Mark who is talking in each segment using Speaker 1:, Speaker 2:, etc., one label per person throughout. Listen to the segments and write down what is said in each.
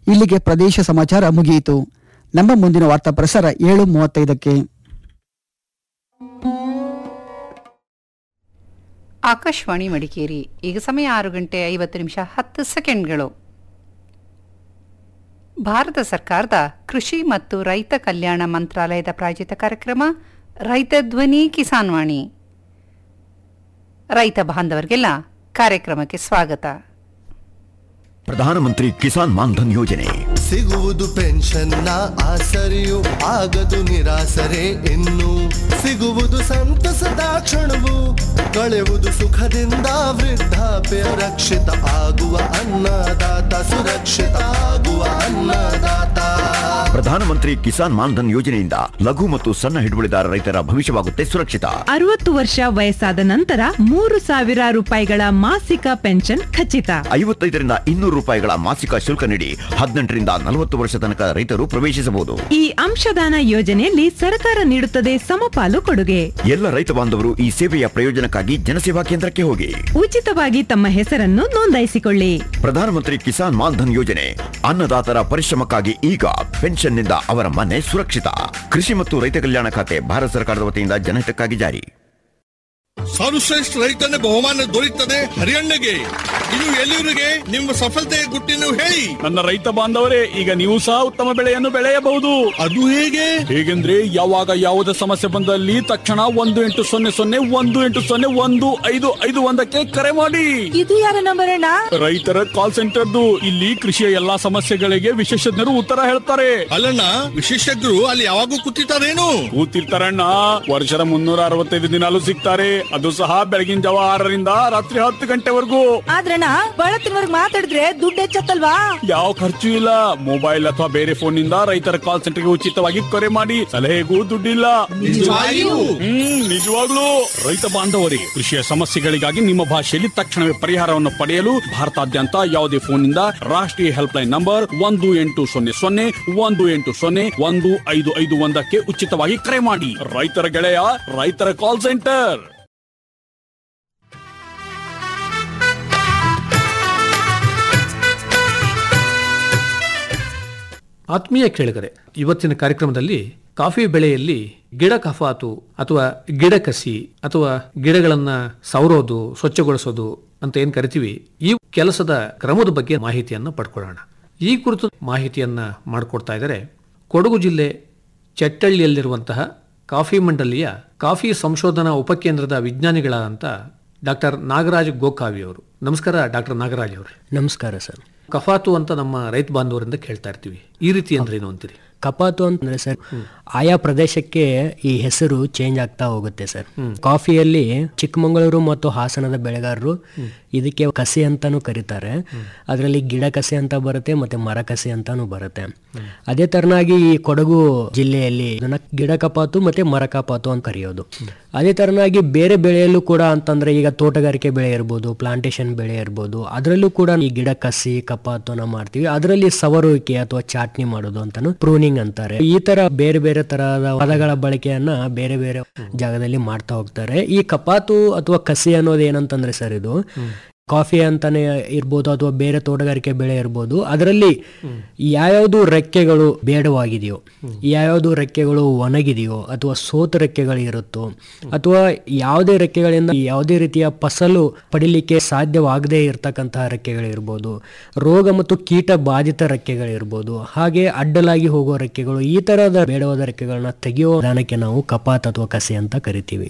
Speaker 1: ಇಲ್ಲಿಗೆ ಪ್ರದೇಶ ಸಮಾಚಾರ ಮುಗಿಯಿತು ನಮ್ಮ ಮುಂದಿನ ವಾರ್ತಾ ಪ್ರಸಾರ ಏಳು ಮೂವತ್ತೈದಕ್ಕೆ
Speaker 2: ಆಕಾಶವಾಣಿ ಮಡಿಕೇರಿ ಈಗ ಸಮಯ ಆರು ಗಂಟೆ ಐವತ್ತು ನಿಮಿಷ ಹತ್ತು ಸೆಕೆಂಡ್ಗಳು ಭಾರತ ಸರ್ಕಾರದ ಕೃಷಿ ಮತ್ತು ರೈತ ಕಲ್ಯಾಣ ಮಂತ್ರಾಲಯದ ಪ್ರಾಯೋಜಿತ ಕಾರ್ಯಕ್ರಮ ರೈತ ಧ್ವನಿ ಕಿಸಾನ್ ವಾಣಿ ರೈತ ಬಾಂಧವರಿಗೆಲ್ಲ ಕಾರ್ಯಕ್ರಮಕ್ಕೆ ಸ್ವಾಗತ
Speaker 3: ಪ್ರಧಾನಮಂತ್ರಿ ಕಿಸಾನ್ ಮಾನ್ಧನ್ ಯೋಜನೆ
Speaker 4: ಸಿಗುವುದು ಪೆನ್ಷನ್ನ ಆಸರೆಯು ಆಗದು ನಿರಾಸರೆ ಇನ್ನು ಸಿಗುವುದು ಸಂತಸದ ಕ್ಷಣವು ಕಳೆವುದು ಸುಖದಿಂದ ವೃದ್ಧಾಪ್ಯ ರಕ್ಷಿತ ಆಗುವ ಅನ್ನದಾತ ಸುರಕ್ಷಿತ ಆಗುವ ಅನ್ನದಾತ
Speaker 3: ಪ್ರಧಾನಮಂತ್ರಿ ಕಿಸಾನ್ ಮಾನ್ಧನ್ ಯೋಜನೆಯಿಂದ ಲಘು ಮತ್ತು ಸಣ್ಣ ಹಿಡುವಳಿದಾರ ರೈತರ ಭವಿಷ್ಯವಾಗುತ್ತೆ ಸುರಕ್ಷಿತ
Speaker 5: ಅರವತ್ತು ವರ್ಷ ವಯಸ್ಸಾದ ನಂತರ ಮೂರು ಸಾವಿರ ರೂಪಾಯಿಗಳ ಮಾಸಿಕ ಪೆನ್ಷನ್ ಖಚಿತ
Speaker 3: ಐವತ್ತೈದರಿಂದ ಇನ್ನೂರು ರೂಪಾಯಿಗಳ ಮಾಸಿಕ ಶುಲ್ಕ ನೀಡಿ ಹದಿನೆಂಟರಿಂದ ನಲವತ್ತು ವರ್ಷ ತನಕ ರೈತರು ಪ್ರವೇಶಿಸಬಹುದು
Speaker 5: ಈ ಅಂಶದಾನ ಯೋಜನೆಯಲ್ಲಿ ಸರ್ಕಾರ ನೀಡುತ್ತದೆ ಸಮಪಾಲು ಕೊಡುಗೆ
Speaker 3: ಎಲ್ಲ ರೈತ ಬಾಂಧವರು ಈ ಸೇವೆಯ ಪ್ರಯೋಜನಕ್ಕಾಗಿ ಜನಸೇವಾ ಕೇಂದ್ರಕ್ಕೆ ಹೋಗಿ
Speaker 5: ಉಚಿತವಾಗಿ ತಮ್ಮ ಹೆಸರನ್ನು ನೋಂದಾಯಿಸಿಕೊಳ್ಳಿ
Speaker 3: ಪ್ರಧಾನಮಂತ್ರಿ ಕಿಸಾನ್ ಮಾನ್ಧನ್ ಯೋಜನೆ ಅನ್ನದಾತರ ಪರಿಶ್ರಮಕ್ಕಾಗಿ ಈಗ ಪೆನ್ಷನ್ನಿಂದ ಅವರ ಮನೆ ಸುರಕ್ಷಿತ ಕೃಷಿ ಮತ್ತು ರೈತ ಕಲ್ಯಾಣ ಖಾತೆ ಭಾರತ ಸರ್ಕಾರದ ವತಿಯಿಂದ ಜನಹಿತಕ್ಕಾಗಿ ಜಾರಿ
Speaker 6: ಸರ್ವಶ್ರೇಷ್ಠ ರೈತನ ಬಹುಮಾನ ದೊರೆಯುತ್ತದೆ ಹರಿಯಣ್ಣಗೆ ಇದು ಎಲ್ಲಿವರಿಗೆ ನಿಮ್ಮ ಸಫಲತೆಯ ಗುಟ್ಟಿನ ಹೇಳಿ
Speaker 7: ನನ್ನ ರೈತ ಬಾಂಧವರೇ ಈಗ ನೀವು ಸಹ ಉತ್ತಮ ಬೆಳೆಯನ್ನು ಬೆಳೆಯಬಹುದು
Speaker 6: ಅದು ಹೇಗೆ
Speaker 7: ಹೇಗೆಂದ್ರೆ ಯಾವಾಗ ಯಾವುದೇ ಸಮಸ್ಯೆ ಬಂದಲ್ಲಿ ತಕ್ಷಣ ಒಂದು ಎಂಟು ಸೊನ್ನೆ ಸೊನ್ನೆ ಒಂದು ಎಂಟು ಸೊನ್ನೆ ಒಂದು ಐದು ಐದು ಒಂದಕ್ಕೆ ಕರೆ ಮಾಡಿ
Speaker 5: ಇದು ಯಾರ ನಂಬರ್ ಅಣ್ಣ
Speaker 7: ರೈತರ ಕಾಲ್ ಸೆಂಟರ್ದು ಇಲ್ಲಿ ಕೃಷಿಯ ಎಲ್ಲಾ ಸಮಸ್ಯೆಗಳಿಗೆ ವಿಶೇಷಜ್ಞರು ಉತ್ತರ ಹೇಳ್ತಾರೆ
Speaker 6: ಅಲ್ಲಣ್ಣ ವಿಶೇಷಜ್ಞರು ಅಲ್ಲಿ ಯಾವಾಗೂ ಕೂತಿರ್ತಾರೇನು
Speaker 7: ಕೂತಿರ್ತಾರಣ್ಣ ವರ್ಷದ ಮುನ್ನೂರ ಅರವತ್ತೈದು ದಿನಾಲು ಸಿಗ್ತಾರೆ ಅದು ಸಹ ಬೆಳಗಿನ ಜಾವ ಆರರಿಂದ ರಾತ್ರಿ ಹತ್ತು ಗಂಟೆವರೆಗೂ
Speaker 8: ಆದ್ರಣ್ಣ ಬಳತ್ತಿನವರ್ಗ್ ಮಾತಾಡಿದ್ರೆ ದುಡ್ಡು ಹೆಚ್ಚತ್ತಲ್ವಾ
Speaker 7: ಯಾವ ಖರ್ಚು ಇಲ್ಲ ಮೊಬೈಲ್ ಅಥವಾ ಬೇರೆ ಫೋನ್ ನಿಂದ ರೈತರ ಕಾಲ್ ಸೆಂಟರ್ಗೆ ಉಚಿತವಾಗಿ ಕರೆ ಮಾಡಿ ಸಲಹೆಗೂ ದುಡ್ಡಿಲ್ಲ
Speaker 6: ನಿಜವಾಗಿಯೂ?
Speaker 7: ಹ್ಮ್ ನಿಜವಾಗ್ಲೂ ರೈತ ಬಾಂಧವರಿಗೆ ಕೃಷಿಯ ಸಮಸ್ಯೆಗಳಿಗಾಗಿ ನಿಮ್ಮ ಭಾಷೆಯಲ್ಲಿ ತಕ್ಷಣವೇ ಪರಿಹಾರವನ್ನು ಪಡೆಯಲು ಭಾರತಾದ್ಯಂತ ಯಾವುದೇ ಫೋನ್ ನಿಂದ ರಾಷ್ಟ್ರೀಯ ಹೆಲ್ಪ್ ಲೈನ್ ನಂಬರ್ ಒಂದು ಎಂಟು ಸೊನ್ನೆ ಸೊನ್ನೆ ಒಂದು ಎಂಟು ಸೊನ್ನೆ ಒಂದು ಐದು ಐದು ಒಂದಕ್ಕೆ ಉಚಿತವಾಗಿ ಕರೆ ಮಾಡಿ ರೈತರ ಗೆಳೆಯ ರೈತರ ಕಾಲ್ ಸೆಂಟರ್
Speaker 9: ಆತ್ಮೀಯ ಕೇಳಿಗರೆ ಇವತ್ತಿನ ಕಾರ್ಯಕ್ರಮದಲ್ಲಿ ಕಾಫಿ ಬೆಳೆಯಲ್ಲಿ ಗಿಡ ಕಫಾತು ಅಥವಾ ಗಿಡ ಕಸಿ ಅಥವಾ ಗಿಡಗಳನ್ನ ಸವರೋದು ಸ್ವಚ್ಛಗೊಳಿಸೋದು ಅಂತ ಏನ್ ಕರಿತೀವಿ ಈ ಕೆಲಸದ ಕ್ರಮದ ಬಗ್ಗೆ ಮಾಹಿತಿಯನ್ನ ಪಡ್ಕೊಳ್ಳೋಣ ಈ ಕುರಿತು ಮಾಹಿತಿಯನ್ನ ಮಾಡಿಕೊಡ್ತಾ ಇದ್ದಾರೆ ಕೊಡಗು ಜಿಲ್ಲೆ ಚಟ್ಟಳ್ಳಿಯಲ್ಲಿರುವಂತಹ ಕಾಫಿ ಮಂಡಲಿಯ ಕಾಫಿ ಸಂಶೋಧನಾ ಉಪಕೇಂದ್ರದ ವಿಜ್ಞಾನಿಗಳಾದಂಥ ಡಾಕ್ಟರ್ ನಾಗರಾಜ್ ಗೋಕಾವಿ ಅವರು ನಮಸ್ಕಾರ ಡಾಕ್ಟರ್ ನಾಗರಾಜ್ ಅವರು
Speaker 10: ನಮಸ್ಕಾರ ಸರ್
Speaker 9: ಕಫಾತು ಅಂತ ನಮ್ಮ ರೈತ ಬಾಂಧವರಿಂದ ಕೇಳ್ತಾ ಇರ್ತೀವಿ ಈ ರೀತಿ ಅಂದ್ರೆ ಏನು ಅಂತೀರಿ
Speaker 10: ಕಪಾತು ಅಂತಂದ್ರೆ ಸರ್ ಆಯಾ ಪ್ರದೇಶಕ್ಕೆ ಈ ಹೆಸರು ಚೇಂಜ್ ಆಗ್ತಾ ಹೋಗುತ್ತೆ ಸರ್ ಕಾಫಿಯಲ್ಲಿ ಚಿಕ್ಕಮಗಳೂರು ಮತ್ತು ಹಾಸನದ ಬೆಳೆಗಾರರು ಇದಕ್ಕೆ ಕಸಿ ಅಂತಾನು ಕರೀತಾರೆ ಅದರಲ್ಲಿ ಗಿಡ ಕಸಿ ಅಂತ ಬರುತ್ತೆ ಮತ್ತೆ ಮರ ಕಸಿ ಅಂತಾನು ಬರುತ್ತೆ ಅದೇ ತರನಾಗಿ ಈ ಕೊಡಗು ಜಿಲ್ಲೆಯಲ್ಲಿ ಇದನ್ನ ಗಿಡ ಕಪಾತು ಮತ್ತೆ ಮರ ಕಪಾತು ಅಂತ ಕರೆಯೋದು ಅದೇ ತರನಾಗಿ ಬೇರೆ ಬೆಳೆಯಲ್ಲೂ ಕೂಡ ಅಂತಂದ್ರೆ ಈಗ ತೋಟಗಾರಿಕೆ ಬೆಳೆ ಇರ್ಬೋದು ಪ್ಲಾಂಟೇಶನ್ ಬೆಳೆ ಇರ್ಬೋದು ಅದರಲ್ಲೂ ಕೂಡ ಈ ಗಿಡ ಕಸಿ ಕಪಾತು ನಾವು ಮಾಡ್ತೀವಿ ಅದರಲ್ಲಿ ಸವರುವಿಕೆ ಅಥವಾ ಚಾಟ್ನಿ ಮಾಡೋದು ಅಂತಾನು ಪ್ರೂನಿಂಗ್ ಅಂತಾರೆ ಈ ತರ ಬೇರೆ ಬೇರೆ ತರಹದ ಪದಗಳ ಬಳಕೆಯನ್ನ ಬೇರೆ ಬೇರೆ ಜಾಗದಲ್ಲಿ ಮಾಡ್ತಾ ಹೋಗ್ತಾರೆ ಈ ಕಪಾತು ಅಥವಾ ಕಸಿ ಅನ್ನೋದು ಏನಂತಂದ್ರೆ ಸರ್ ಇದು ಕಾಫಿ ಅಂತಾನೆ ಇರ್ಬೋದು ಅಥವಾ ಬೇರೆ ತೋಟಗಾರಿಕೆ ಬೆಳೆ ಇರ್ಬೋದು ಅದರಲ್ಲಿ ಯಾವ್ಯಾವುದು ರೆಕ್ಕೆಗಳು ಬೇಡವಾಗಿದೆಯೋ ಯಾವ್ಯಾವುದು ರೆಕ್ಕೆಗಳು ಒಣಗಿದೆಯೋ ಅಥವಾ ಸೋತ ರೆಕ್ಕೆಗಳು ಇರುತ್ತೋ ಅಥವಾ ಯಾವುದೇ ರೆಕ್ಕೆಗಳಿಂದ ಯಾವುದೇ ರೀತಿಯ ಫಸಲು ಪಡಿಲಿಕ್ಕೆ ಸಾಧ್ಯವಾಗದೇ ಇರತಕ್ಕಂತಹ ರೆಕ್ಕೆಗಳಿರ್ಬೋದು ರೋಗ ಮತ್ತು ಕೀಟ ಬಾಧಿತ ರೆಕ್ಕೆಗಳಿರ್ಬೋದು ಹಾಗೆ ಅಡ್ಡಲಾಗಿ ಹೋಗೋ ರೆಕ್ಕೆಗಳು ಈ ತರಹದ ಬೇಡವಾದ ರೆಕ್ಕೆಗಳನ್ನ ತೆಗೆಯೋ ವಿಧಾನಕ್ಕೆ ನಾವು ಕಪಾತ್ ಅಥವಾ ಕಸಿ ಅಂತ ಕರಿತೀವಿ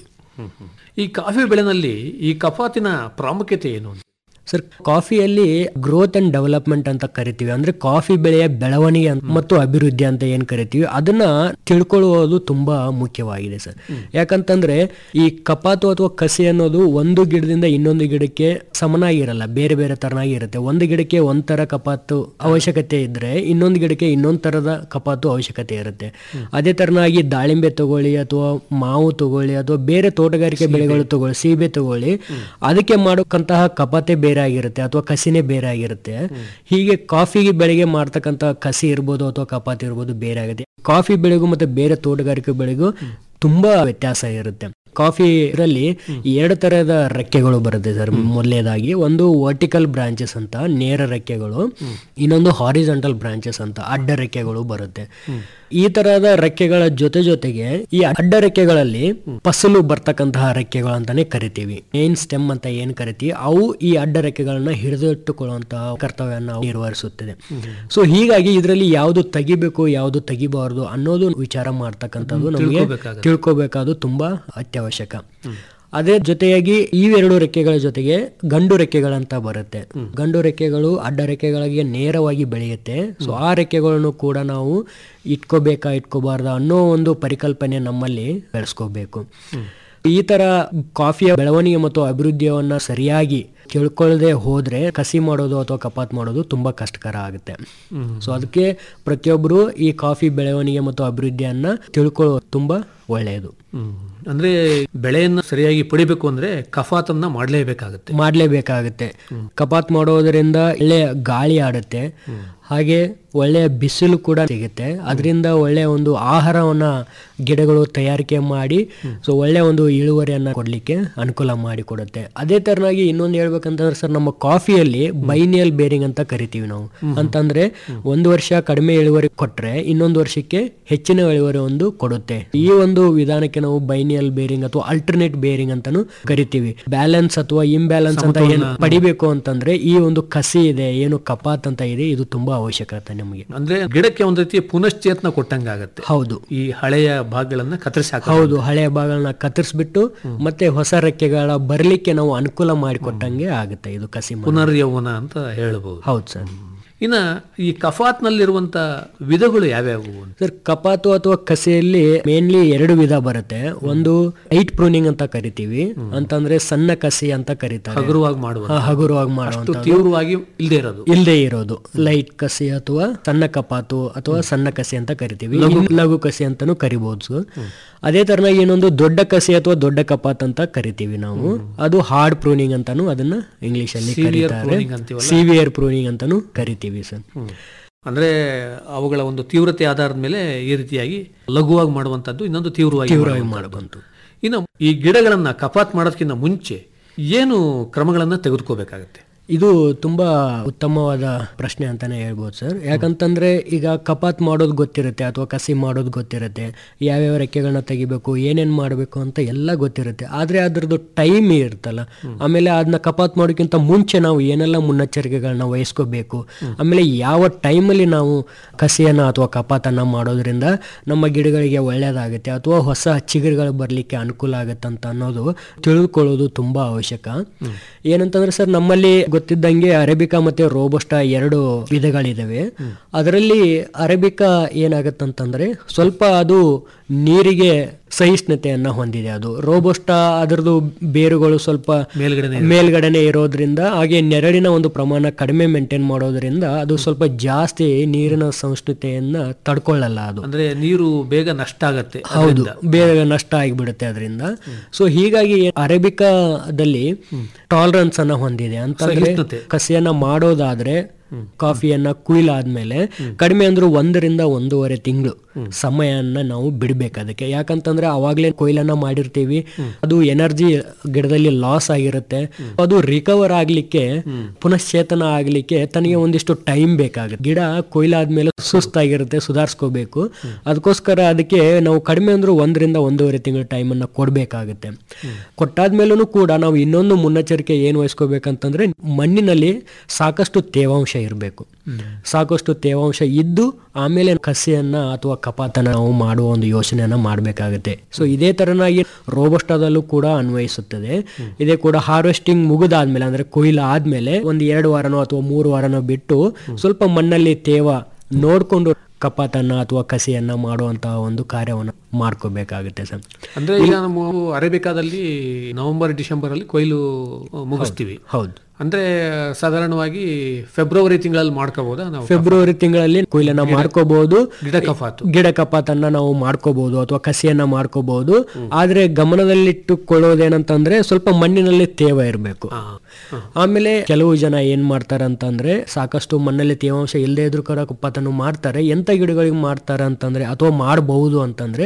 Speaker 9: ಈ ಕಾಫಿ ಬೆಳೆನಲ್ಲಿ ಈ ಕಫಾತಿನ ಪ್ರಾಮುಖ್ಯತೆ ಏನು
Speaker 10: ಸರ್ ಕಾಫಿಯಲ್ಲಿ ಗ್ರೋತ್ ಅಂಡ್ ಡೆವಲಪ್ಮೆಂಟ್ ಅಂತ ಕರಿತೀವಿ ಅಂದ್ರೆ ಕಾಫಿ ಬೆಳೆಯ ಬೆಳವಣಿಗೆ ಅಂತ- ಮತ್ತು ಅಭಿವೃದ್ಧಿ ಅಂತ ಏನ್ ಕರಿತೀವಿ ಅದನ್ನ ತಿಳ್ಕೊಳ್ಳುವುದು ತುಂಬಾ ಮುಖ್ಯವಾಗಿದೆ ಸರ್ ಯಾಕಂತಂದ್ರೆ ಈ ಕಪಾತು ಅಥವಾ ಕಸಿ ಅನ್ನೋದು ಒಂದು ಗಿಡದಿಂದ ಇನ್ನೊಂದು ಗಿಡಕ್ಕೆ ಸಮನಾಗಿರಲ್ಲ ಬೇರೆ ಬೇರೆ ತರನಾಗಿ ಇರುತ್ತೆ ಒಂದು ಗಿಡಕ್ಕೆ ಒಂದ್ ತರ ಕಪಾತು ಅವಶ್ಯಕತೆ ಇದ್ರೆ ಇನ್ನೊಂದು ಗಿಡಕ್ಕೆ ಇನ್ನೊಂದ್ ತರದ ಕಪಾತು ಅವಶ್ಯಕತೆ ಇರುತ್ತೆ ಅದೇ ತರನಾಗಿ ದಾಳಿಂಬೆ ತಗೊಳ್ಳಿ ಅಥವಾ ಮಾವು ತಗೊಳ್ಳಿ ಅಥವಾ ಬೇರೆ ತೋಟಗಾರಿಕೆ ಬೆಳೆಗಳು ತಗೊಳ್ಳಿ ಸೀಬೆ ತಗೊಳ್ಳಿ ಅದಕ್ಕೆ ಮಾಡೋಕ್ಕಂತಹ ಕಪಾತೆ ಬೇರೆ ಆಗಿರುತ್ತೆ ಅಥವಾ ಕಸಿನೇ ಬೇರೆ ಆಗಿರುತ್ತೆ ಹೀಗೆ ಕಾಫಿ ಬೆಳೆಗೆ ಮಾಡ್ತಕ್ಕಂಥ ಕಸಿ ಇರ್ಬೋದು ಅಥವಾ ಕಪಾತ್ ಇರ್ಬೋದು ಬೇರೆ ಆಗುತ್ತೆ ಕಾಫಿ ಬೆಳೆಗೂ ಮತ್ತೆ ಬೇರೆ ತೋಟಗಾರಿಕೆ ಬೆಳೆಗೂ ತುಂಬಾ ವ್ಯತ್ಯಾಸ ಇರುತ್ತೆ ಕಾಫಿ ಇದರಲ್ಲಿ ಎರಡು ತರಹದ ರೆಕ್ಕೆಗಳು ಬರುತ್ತೆ ಸರ್ ಮೊದಲನೇದಾಗಿ ಒಂದು ವರ್ಟಿಕಲ್ ಬ್ರಾಂಚಸ್ ಅಂತ ನೇರ ರೆಕ್ಕೆಗಳು ಇನ್ನೊಂದು ಹಾರಿಜಾಂಟಲ್ ಬ್ರಾಂಚಸ್ ಅಂತ ಅಡ್ಡ ರೆಕ್ಕೆಗಳು ಬರುತ್ತೆ ಈ ತರಹದ ರೆಕ್ಕೆಗಳ ಜೊತೆ ಜೊತೆಗೆ ಈ ಅಡ್ಡ ರೆಕ್ಕೆಗಳಲ್ಲಿ ಫಸಲು ಬರ್ತಕ್ಕಂತಹ ರೆಕ್ಕೆಗಳು ಅಂತಾನೆ ಕರಿತೀವಿ ಮೇನ್ ಸ್ಟೆಮ್ ಅಂತ ಏನ್ ಕರಿತೀವಿ ಅವು ಈ ಅಡ್ಡ ರೆಕ್ಕೆಗಳನ್ನ ಹಿಡಿದಿಟ್ಟುಕೊಳ್ಳುವಂತಹ ಕರ್ತವ್ಯವನ್ನು ಅವು ನಿರ್ವಹಿಸುತ್ತದೆ ಸೊ ಹೀಗಾಗಿ ಇದರಲ್ಲಿ ಯಾವುದು ತೆಗಿಬೇಕು ಯಾವುದು ತೆಗಿಬಾರದು ಅನ್ನೋದು ವಿಚಾರ ಮಾಡ್ತಕ್ಕಂಥದ್ದು ನಮಗೆ
Speaker 9: ತಿಳ್ಕೊಬೇಕಾಗತ್ತೆ.
Speaker 10: ತಿಳ್ಕೋಬೇಕಾದ್ದು ತುಂಬಾ ಅತ್ಯವಶ್ಯಕ ಅದೇ ಜೊತೆಯಾಗಿ ಇವೆರಡು ರೆಕ್ಕೆಗಳ ಜೊತೆಗೆ ಗಂಡು ರೆಕ್ಕೆಗಳಂತ ಬರುತ್ತೆ ಗಂಡು ರೆಕ್ಕೆಗಳು ಅಡ್ಡ ರೆಕ್ಕೆಗಳಿಗೆ ನೇರವಾಗಿ ಬೆಳೆಯುತ್ತೆ ಸೊ ಆ ರೆಕ್ಕೆಗಳನ್ನು ಕೂಡ ನಾವು ಇಟ್ಕೋಬೇಕಾ ಇಟ್ಕೋಬಾರ್ದ ಅನ್ನೋ ಒಂದು ಪರಿಕಲ್ಪನೆ ನಮ್ಮಲ್ಲಿ ಬೆಳೆಸ್ಕೋಬೇಕು ಈ ತರ ಕಾಫಿಯ ಬೆಳವಣಿಗೆ ಮತ್ತು ಅಭಿವೃದ್ಧಿಯನ್ನ ಸರಿಯಾಗಿ ತಿಳ್ಕೊಳ್ಳದೆ ಹೋದ್ರೆ ಕಸಿ ಮಾಡೋದು ಅಥವಾ ಕಪಾತ್ ಮಾಡೋದು ತುಂಬಾ ಕಷ್ಟಕರ ಆಗುತ್ತೆ ಸೊ ಅದಕ್ಕೆ ಪ್ರತಿಯೊಬ್ಬರು ಈ ಕಾಫಿ ಬೆಳವಣಿಗೆ ಮತ್ತು ಅಭಿವೃದ್ಧಿಯನ್ನ ತಿಳ್ಕೊಳ್ಳೋದು ತುಂಬಾ ಒಳ್ಳೆಯದು
Speaker 9: ಹ್ಮ್. ಅಂದ್ರೆ ಬೆಳೆಯನ್ನ ಸರಿಯಾಗಿ ಪಡಿಬೇಕು ಅಂದ್ರೆ ಕಫಾತನ್ನ ಮಾಡಲೇಬೇಕಾಗುತ್ತೆ
Speaker 10: ಮಾಡಲೇಬೇಕಾಗುತ್ತೆ ಕಪಾತ್ ಮಾಡೋದರಿಂದ ಒಳ್ಳೆ ಗಾಳಿ ಆಡುತ್ತೆ ಹಾಗೆ ಒಳ್ಳೆಯ ಬಿಸಿಲು ಕೂಡ ಸಿಗುತ್ತೆ ಅದರಿಂದ ಒಳ್ಳೆಯ ಒಂದು ಆಹಾರವನ್ನ ಗಿಡಗಳು ತಯಾರಿಕೆ ಮಾಡಿ ಸೊ ಒಳ್ಳೆ ಒಂದು ಇಳುವರಿಯನ್ನ ಕೊಡ್ಲಿಕ್ಕೆ ಅನುಕೂಲ ಮಾಡಿಕೊಡುತ್ತೆ ಅದೇ ತರನಾಗಿ ಇನ್ನೊಂದು ಹೇಳ್ಬೇಕಂತಂದ್ರೆ ಸರ್ ನಮ್ಮ ಕಾಫಿಯಲ್ಲಿ ಬೈನಿಯಲ್ ಬೇರಿಂಗ್ ಅಂತ ಕರಿತೀವಿ ನಾವು ಅಂತಂದ್ರೆ ಒಂದು ವರ್ಷ ಕಡಿಮೆ ಇಳುವರಿ ಕೊಟ್ರೆ ಇನ್ನೊಂದು ವರ್ಷಕ್ಕೆ ಹೆಚ್ಚಿನ ಇಳುವರಿ ಒಂದು ಕೊಡುತ್ತೆ ಈ ಒಂದು ವಿಧಾನಕ್ಕೆ ನಾವು ಬೈನಿಯಲ್ ಬೇರಿಂಗ್ ಅಥವಾ ಅಲ್ಟರ್ನೇಟ್ ಬೇರಿಂಗ್ ಅಂತಾನು ಕರಿತೀವಿ ಬ್ಯಾಲೆನ್ಸ್ ಅಥವಾ ಇಂಬ್ಯಾಲೆನ್ಸ್ ಅಂತ ಏನು ಪಡಿಬೇಕು ಅಂತಂದ್ರೆ ಈ ಒಂದು ಕಸಿ ಇದೆ ಏನು ಕಪಾತ್ ಅಂತ ಇದೆ ಇದು ತುಂಬಾ ಅವಶ್ಯಕತೆ ನಮಗೆ
Speaker 9: ಅಂದ್ರೆ ಗಿಡಕ್ಕೆ ಒಂದ್ ರೀತಿ ಪುನಶ್ಚೇತನ ಕೊಟ್ಟಂಗಾಗತ್ತೆ
Speaker 10: ಹೌದು
Speaker 9: ಈ ಹಳೆಯ ಭಾಗಗಳನ್ನ ಕತ್ತರಿಸಿ ಹಾಕ
Speaker 10: ಹೌದು ಹಳೆಯ ಭಾಗಗಳನ್ನ ಕತ್ತರಿಸ್ಬಿಟ್ಟು ಮತ್ತೆ ಹೊಸ ರೆಕ್ಕೆಗಳ ಬರ್ಲಿಕ್ಕೆ ನಾವು ಅನುಕೂಲ ಮಾಡಿಕೊಟ್ಟಂಗೆ ಆಗುತ್ತೆ ಇದು ಕಸಿ ಮಾಡೋದು.
Speaker 9: ಪುನರ್ ಯೌವನ ಅಂತ ಹೇಳ್ಬೋದು
Speaker 10: ಹೌದು ಸರ್
Speaker 9: ಇನ್ನ ಈ ಕಫಾತ್ನಲ್ಲಿರುವಂತ ವಿಧಗಳು ಯಾವ್ಯಾವು ಅಂತ?
Speaker 10: ಸರ್ ಕಪಾತು ಅಥವಾ ಕಸೆಯಲ್ಲಿ ಮೇನ್ಲಿ ಎರಡು ವಿಧ ಬರುತ್ತೆ ಒಂದು ಲೈಟ್ ಪ್ರೂನಿಂಗ್ ಅಂತ ಕರಿತೀವಿ ಅಂತಂದ್ರೆ ಸಣ್ಣ ಕಸಿ ಅಂತ ಕರೀತಾರೆ
Speaker 9: ಹಗುರವಾಗಿ ಮಾಡುವ
Speaker 10: ಹಾ, ಹಗುರವಾಗಿ
Speaker 9: ಅಷ್ಟು
Speaker 10: ಮಾಡುವಂತ
Speaker 9: ತೀವ್ರವಾಗಿ ಇಲ್ಲದೆ ಇರೋದು
Speaker 10: ಇಲ್ಲದೆ ಇರೋದು ಲೈಟ್ ಕಸಿ ಅಥವಾ ಸಣ್ಣ ಕಪಾತು ಅಥವಾ ಸಣ್ಣ ಕಸಿ ಅಂತ ಕರಿತೀವಿ ಇನ್ನು ಲಘು ಕಸಿ ಅಂತಾನು ಕರಿಬಹುದು ಅದೇ ತರನಾಗಿ ಇನ್ನೊಂದು ದೊಡ್ಡ ಕಸಿ ಅಥವಾ ದೊಡ್ಡ ಕಪಾತ್ ಅಂತ ಕರಿತೀವಿ ನಾವು ಅದು ಹಾರ್ಡ್ ಪ್ರೂನಿಂಗ್ ಅಂತಾನು ಅದನ್ನ ಇಂಗ್ಲಿಷ್ ಅಲ್ಲಿ
Speaker 9: Severe
Speaker 10: ಕರೀತಾರೆ
Speaker 9: pruning ಅಂತೀವಲ್ಲ?
Speaker 10: ಸಿವಿಯರ್ ಪ್ರೂನಿಂಗ್ ಅಂತಾನು ಕರಿತೀವಿ ಸರ್
Speaker 9: ಅಂದ್ರೆ ಅವುಗಳ ಒಂದು ತೀವ್ರತೆ ಆಧಾರದ ಮೇಲೆ ಈ ರೀತಿಯಾಗಿ ಲಘುವಾಗಿ ಮಾಡುವಂತದ್ದು ಇನ್ನೊಂದು ತೀವ್ರವಾಗಿ
Speaker 10: ತೀವ್ರವಾಗಿ
Speaker 9: ಮಾಡುವಂಥದ್ದು. ಇನ್ನು ಈ ಗಿಡಗಳನ್ನ ಕಪಾತ್ ಮಾಡೋದಕ್ಕಿಂತ ಮುಂಚೆ ಏನು ಕ್ರಮಗಳನ್ನ ತೆಗೆದುಕೋಬೇಕಾಗತ್ತೆ
Speaker 10: ಇದು ತುಂಬಾ ಉತ್ತಮವಾದ ಪ್ರಶ್ನೆ ಅಂತಾನೆ ಹೇಳ್ಬೋದು ಸರ್ ಯಾಕಂತಂದ್ರೆ ಈಗ ಕಪಾತ್ ಮಾಡೋದು ಗೊತ್ತಿರುತ್ತೆ ಅಥವಾ ಕಸಿ ಮಾಡೋದು ಗೊತ್ತಿರುತ್ತೆ ಯಾವ್ಯಾವ ರೆಕ್ಕೆಗಳನ್ನ ತೆಗಿಬೇಕು ಏನೇನ್ ಮಾಡಬೇಕು ಅಂತ ಎಲ್ಲ ಗೊತ್ತಿರುತ್ತೆ ಆದ್ರೆ ಅದ್ರದ್ದು ಟೈಮ್ ಇರುತ್ತಲ್ಲ ಆಮೇಲೆ ಅದನ್ನ ಕಪಾತ್ ಮಾಡೋಕ್ಕಿಂತ ಮುಂಚೆ ನಾವು ಏನೆಲ್ಲ ಮುನ್ನೆಚ್ಚರಿಕೆಗಳನ್ನ ವಹಿಸ್ಕೋಬೇಕು ಆಮೇಲೆ ಯಾವ ಟೈಮಲ್ಲಿ ನಾವು ಕಸಿಯನ್ನ ಅಥವಾ ಕಪಾತನ್ನ ಮಾಡೋದ್ರಿಂದ ನಮ್ಮ ಗಿಡಗಳಿಗೆ ಒಳ್ಳೇದಾಗುತ್ತೆ ಅಥವಾ ಹೊಸ ಚಿಗುರುಗಳು ಬರಲಿಕ್ಕೆ ಅನುಕೂಲ ಆಗುತ್ತೆ ಅಂತ ಅನ್ನೋದು ತಿಳ್ಕೊಳ್ಳೋದು ತುಂಬಾ ಅವಶ್ಯಕ ಏನಂತಂದ್ರೆ ಸರ್ ನಮ್ಮಲ್ಲಿ ಗೊತ್ತಿದ್ದಂಗೆ ಅರೇಬಿಕಾ ಮತ್ತೆ ರೋಬಸ್ಟಾ ಎರಡು ವಿಧಗಳಿದಾವೆ ಅದರಲ್ಲಿ ಅರೇಬಿಕಾ ಏನಾಗತ್ತಂತಂದ್ರೆ ಸ್ವಲ್ಪ ಅದು ನೀರಿಗೆ ಸಹಿಷ್ಣುತೆಯನ್ನ ಹೊಂದಿದೆ ಅದು ರೋಬೋಸ್ಟಾ ಅದರದ್ದು ಬೇರುಗಳು ಸ್ವಲ್ಪ
Speaker 9: ಮೇಲ್ಗಡೆನೆ
Speaker 10: ಮೇಲ್ಗಡೆನೆ ಇರೋದ್ರಿಂದ ಹಾಗೆ ನೆರಳಿನ ಒಂದು ಪ್ರಮಾಣ ಕಡಿಮೆ ಮೇಂಟೈನ್ ಮಾಡೋದ್ರಿಂದ ಅದು ಸ್ವಲ್ಪ ಜಾಸ್ತಿ ನೀರಿನ ಸಹಿಷ್ಣುತೆಯನ್ನ ತಡ್ಕೊಳ್ಳಲ್ಲ ಅದು
Speaker 9: ಅಂದ್ರೆ ನೀರು ಬೇಗ ನಷ್ಟ ಆಗತ್ತೆ
Speaker 10: ಹೌದು ಬೇಗ ನಷ್ಟ ಆಗಿಬಿಡುತ್ತೆ ಅದರಿಂದ ಸೊ ಹೀಗಾಗಿ ಅರೇಬಿಕಾದಲ್ಲಿ ಟಾಲರೆನ್ಸ್ ಅನ್ನ ಹೊಂದಿದೆ ಅಂತಂದ್ರೆ
Speaker 9: ಸಹಿಷ್ಣುತೆ.
Speaker 10: ಕಸಿಯನ್ನ ಮಾಡೋದಾದ್ರೆ ಕಾಫಿಯನ್ನ ಕುಯ್ಲಾದ್ಮೇಲೆ ಕಡಿಮೆ ಅಂದ್ರೂ ಒಂದರಿಂದ ಒಂದೂವರೆ ತಿಂಗಳು ಸಮಯನ ನಾವು ಬಿಡ್ಬೇಕು ಅದಕ್ಕೆ ಯಾಕಂತಂದ್ರೆ ಅವಾಗ್ಲೇ ಕೊಯ್ಲನ್ನ ಮಾಡಿರ್ತೀವಿ ಅದು ಎನರ್ಜಿ ಗಿಡದಲ್ಲಿ ಲಾಸ್ ಆಗಿರುತ್ತೆ ಅದು ರಿಕವರ್ ಆಗ್ಲಿಕ್ಕೆ ಪುನಶ್ಚೇತನ ಆಗ್ಲಿಕ್ಕೆ ತನಗೆ ಒಂದಿಷ್ಟು ಟೈಮ್ ಬೇಕಾಗುತ್ತೆ ಗಿಡ ಕೊಯ್ಲಾದ್ಮೇಲೆ ಸುಸ್ತಾಗಿರುತ್ತೆ ಸುಧಾರಿಸ್ಕೋಬೇಕು ಅದಕ್ಕೋಸ್ಕರ ಅದಕ್ಕೆ ನಾವು ಕಡಿಮೆ ಅಂದ್ರೂ ಒಂದರಿಂದ ಒಂದೂವರೆ ತಿಂಗಳ ಟೈಮನ್ನು ಕೊಡಬೇಕಾಗುತ್ತೆ ಕೊಟ್ಟಾದ್ಮೇಲೂ ಕೂಡ ನಾವು ಇನ್ನೊಂದು ಮುನ್ನೆಚ್ಚರಿಕೆ ಏನು ವಹಿಸ್ಕೋಬೇಕಂತಂದ್ರೆ ಮಣ್ಣಿನಲ್ಲಿ ಸಾಕಷ್ಟು ತೇವಾಂಶ ಇರಬೇಕು ಸಾಕಷ್ಟು ತೇವಾಂಶ ಇದ್ದು ಆಮೇಲೆ ಕಸಿಯನ್ನ ಅಥವಾ ಕಪಾತನ ನಾವು ಮಾಡುವ ಒಂದು ಯೋಚನೆಯನ್ನ ಮಾಡಬೇಕಾಗುತ್ತೆ ಸೊ ಇದೇ ತರನಾಗಿ ರೋಬಸ್ಟಾದಲ್ಲೂ ಕೂಡ ಅನ್ವಯಿಸುತ್ತದೆ ಇದೇ ಕೂಡ ಹಾರ್ವೆಸ್ಟಿಂಗ್ ಮುಗಿದಾದ್ಮೇಲೆ ಅಂದ್ರೆ ಕೊಯ್ಲು ಆದ್ಮೇಲೆ ಒಂದು ಎರಡು ವಾರನೋ ಅಥವಾ ಮೂರು ವಾರನೋ ಬಿಟ್ಟು ಸ್ವಲ್ಪ ಮಣ್ಣಲ್ಲಿ ತೇವ ನೋಡ್ಕೊಂಡು ಕಪಾತನ್ನ ಅಥವಾ ಕಸಿಯನ್ನ ಮಾಡುವಂತಹ ಒಂದು ಕಾರ್ಯವನ್ನು ಮಾಡ್ಕೋಬೇಕಾಗುತ್ತೆ ಸರ್
Speaker 9: ಅಂದ್ರೆ ಈಗ ನಾವು ಅರೇಬಿಕಾದಲ್ಲಿ ನವೆಂಬರ್ ಡಿಸೆಂಬರ್ ಅಲ್ಲಿ ಕೊಯ್ಲು ಮುಗಿಸ್ತೀವಿ
Speaker 10: ಹೌದು
Speaker 9: ಅಂದ್ರೆ ಸಾಧಾರಣವಾಗಿ ಫೆಬ್ರವರಿ ತಿಂಗಳಲ್ಲಿ ಮಾಡ್ಕೋಬಹುದಾ ನಾವು
Speaker 10: ಫೆಬ್ರವರಿ ತಿಂಗಳಲ್ಲಿ ಕೊಯ್ಲನ್ನ ಮಾಡ್ಕೋಬಹುದು
Speaker 9: ಗಿಡ ಕಫಾತು
Speaker 10: ಗಿಡ ಕಪಾತನ್ನ ನಾವು ಮಾಡ್ಕೋಬಹುದು ಅಥವಾ ಕಸಿಯನ್ನ ಮಾಡ್ಕೋಬಹುದು ಆದ್ರೆ ಗಮನದಲ್ಲಿಟ್ಟುಕೊಳ್ಳೋದೇನಂತಂದ್ರೆ ಸ್ವಲ್ಪ ಮಣ್ಣಿನಲ್ಲಿ ತೇವ ಇರಬೇಕು ಆಮೇಲೆ ಕೆಲವು ಜನ ಏನ್ ಮಾಡ್ತಾರೆ ಅಂತಂದ್ರೆ ಸಾಕಷ್ಟು ಮಣ್ಣಲ್ಲಿ ತೇವಾಂಶ ಇಲ್ಲದೆ ಇದ್ರೂ ಕೂಡ ಕಪಾತನ್ನು ಮಾಡ್ತಾರೆ ಎಂತ ಗಿಡಗಳಿಗೆ ಮಾಡ್ತಾರೆ ಅಂತಂದ್ರೆ ಅಥವಾ ಮಾಡಬಹುದು ಅಂತಂದ್ರೆ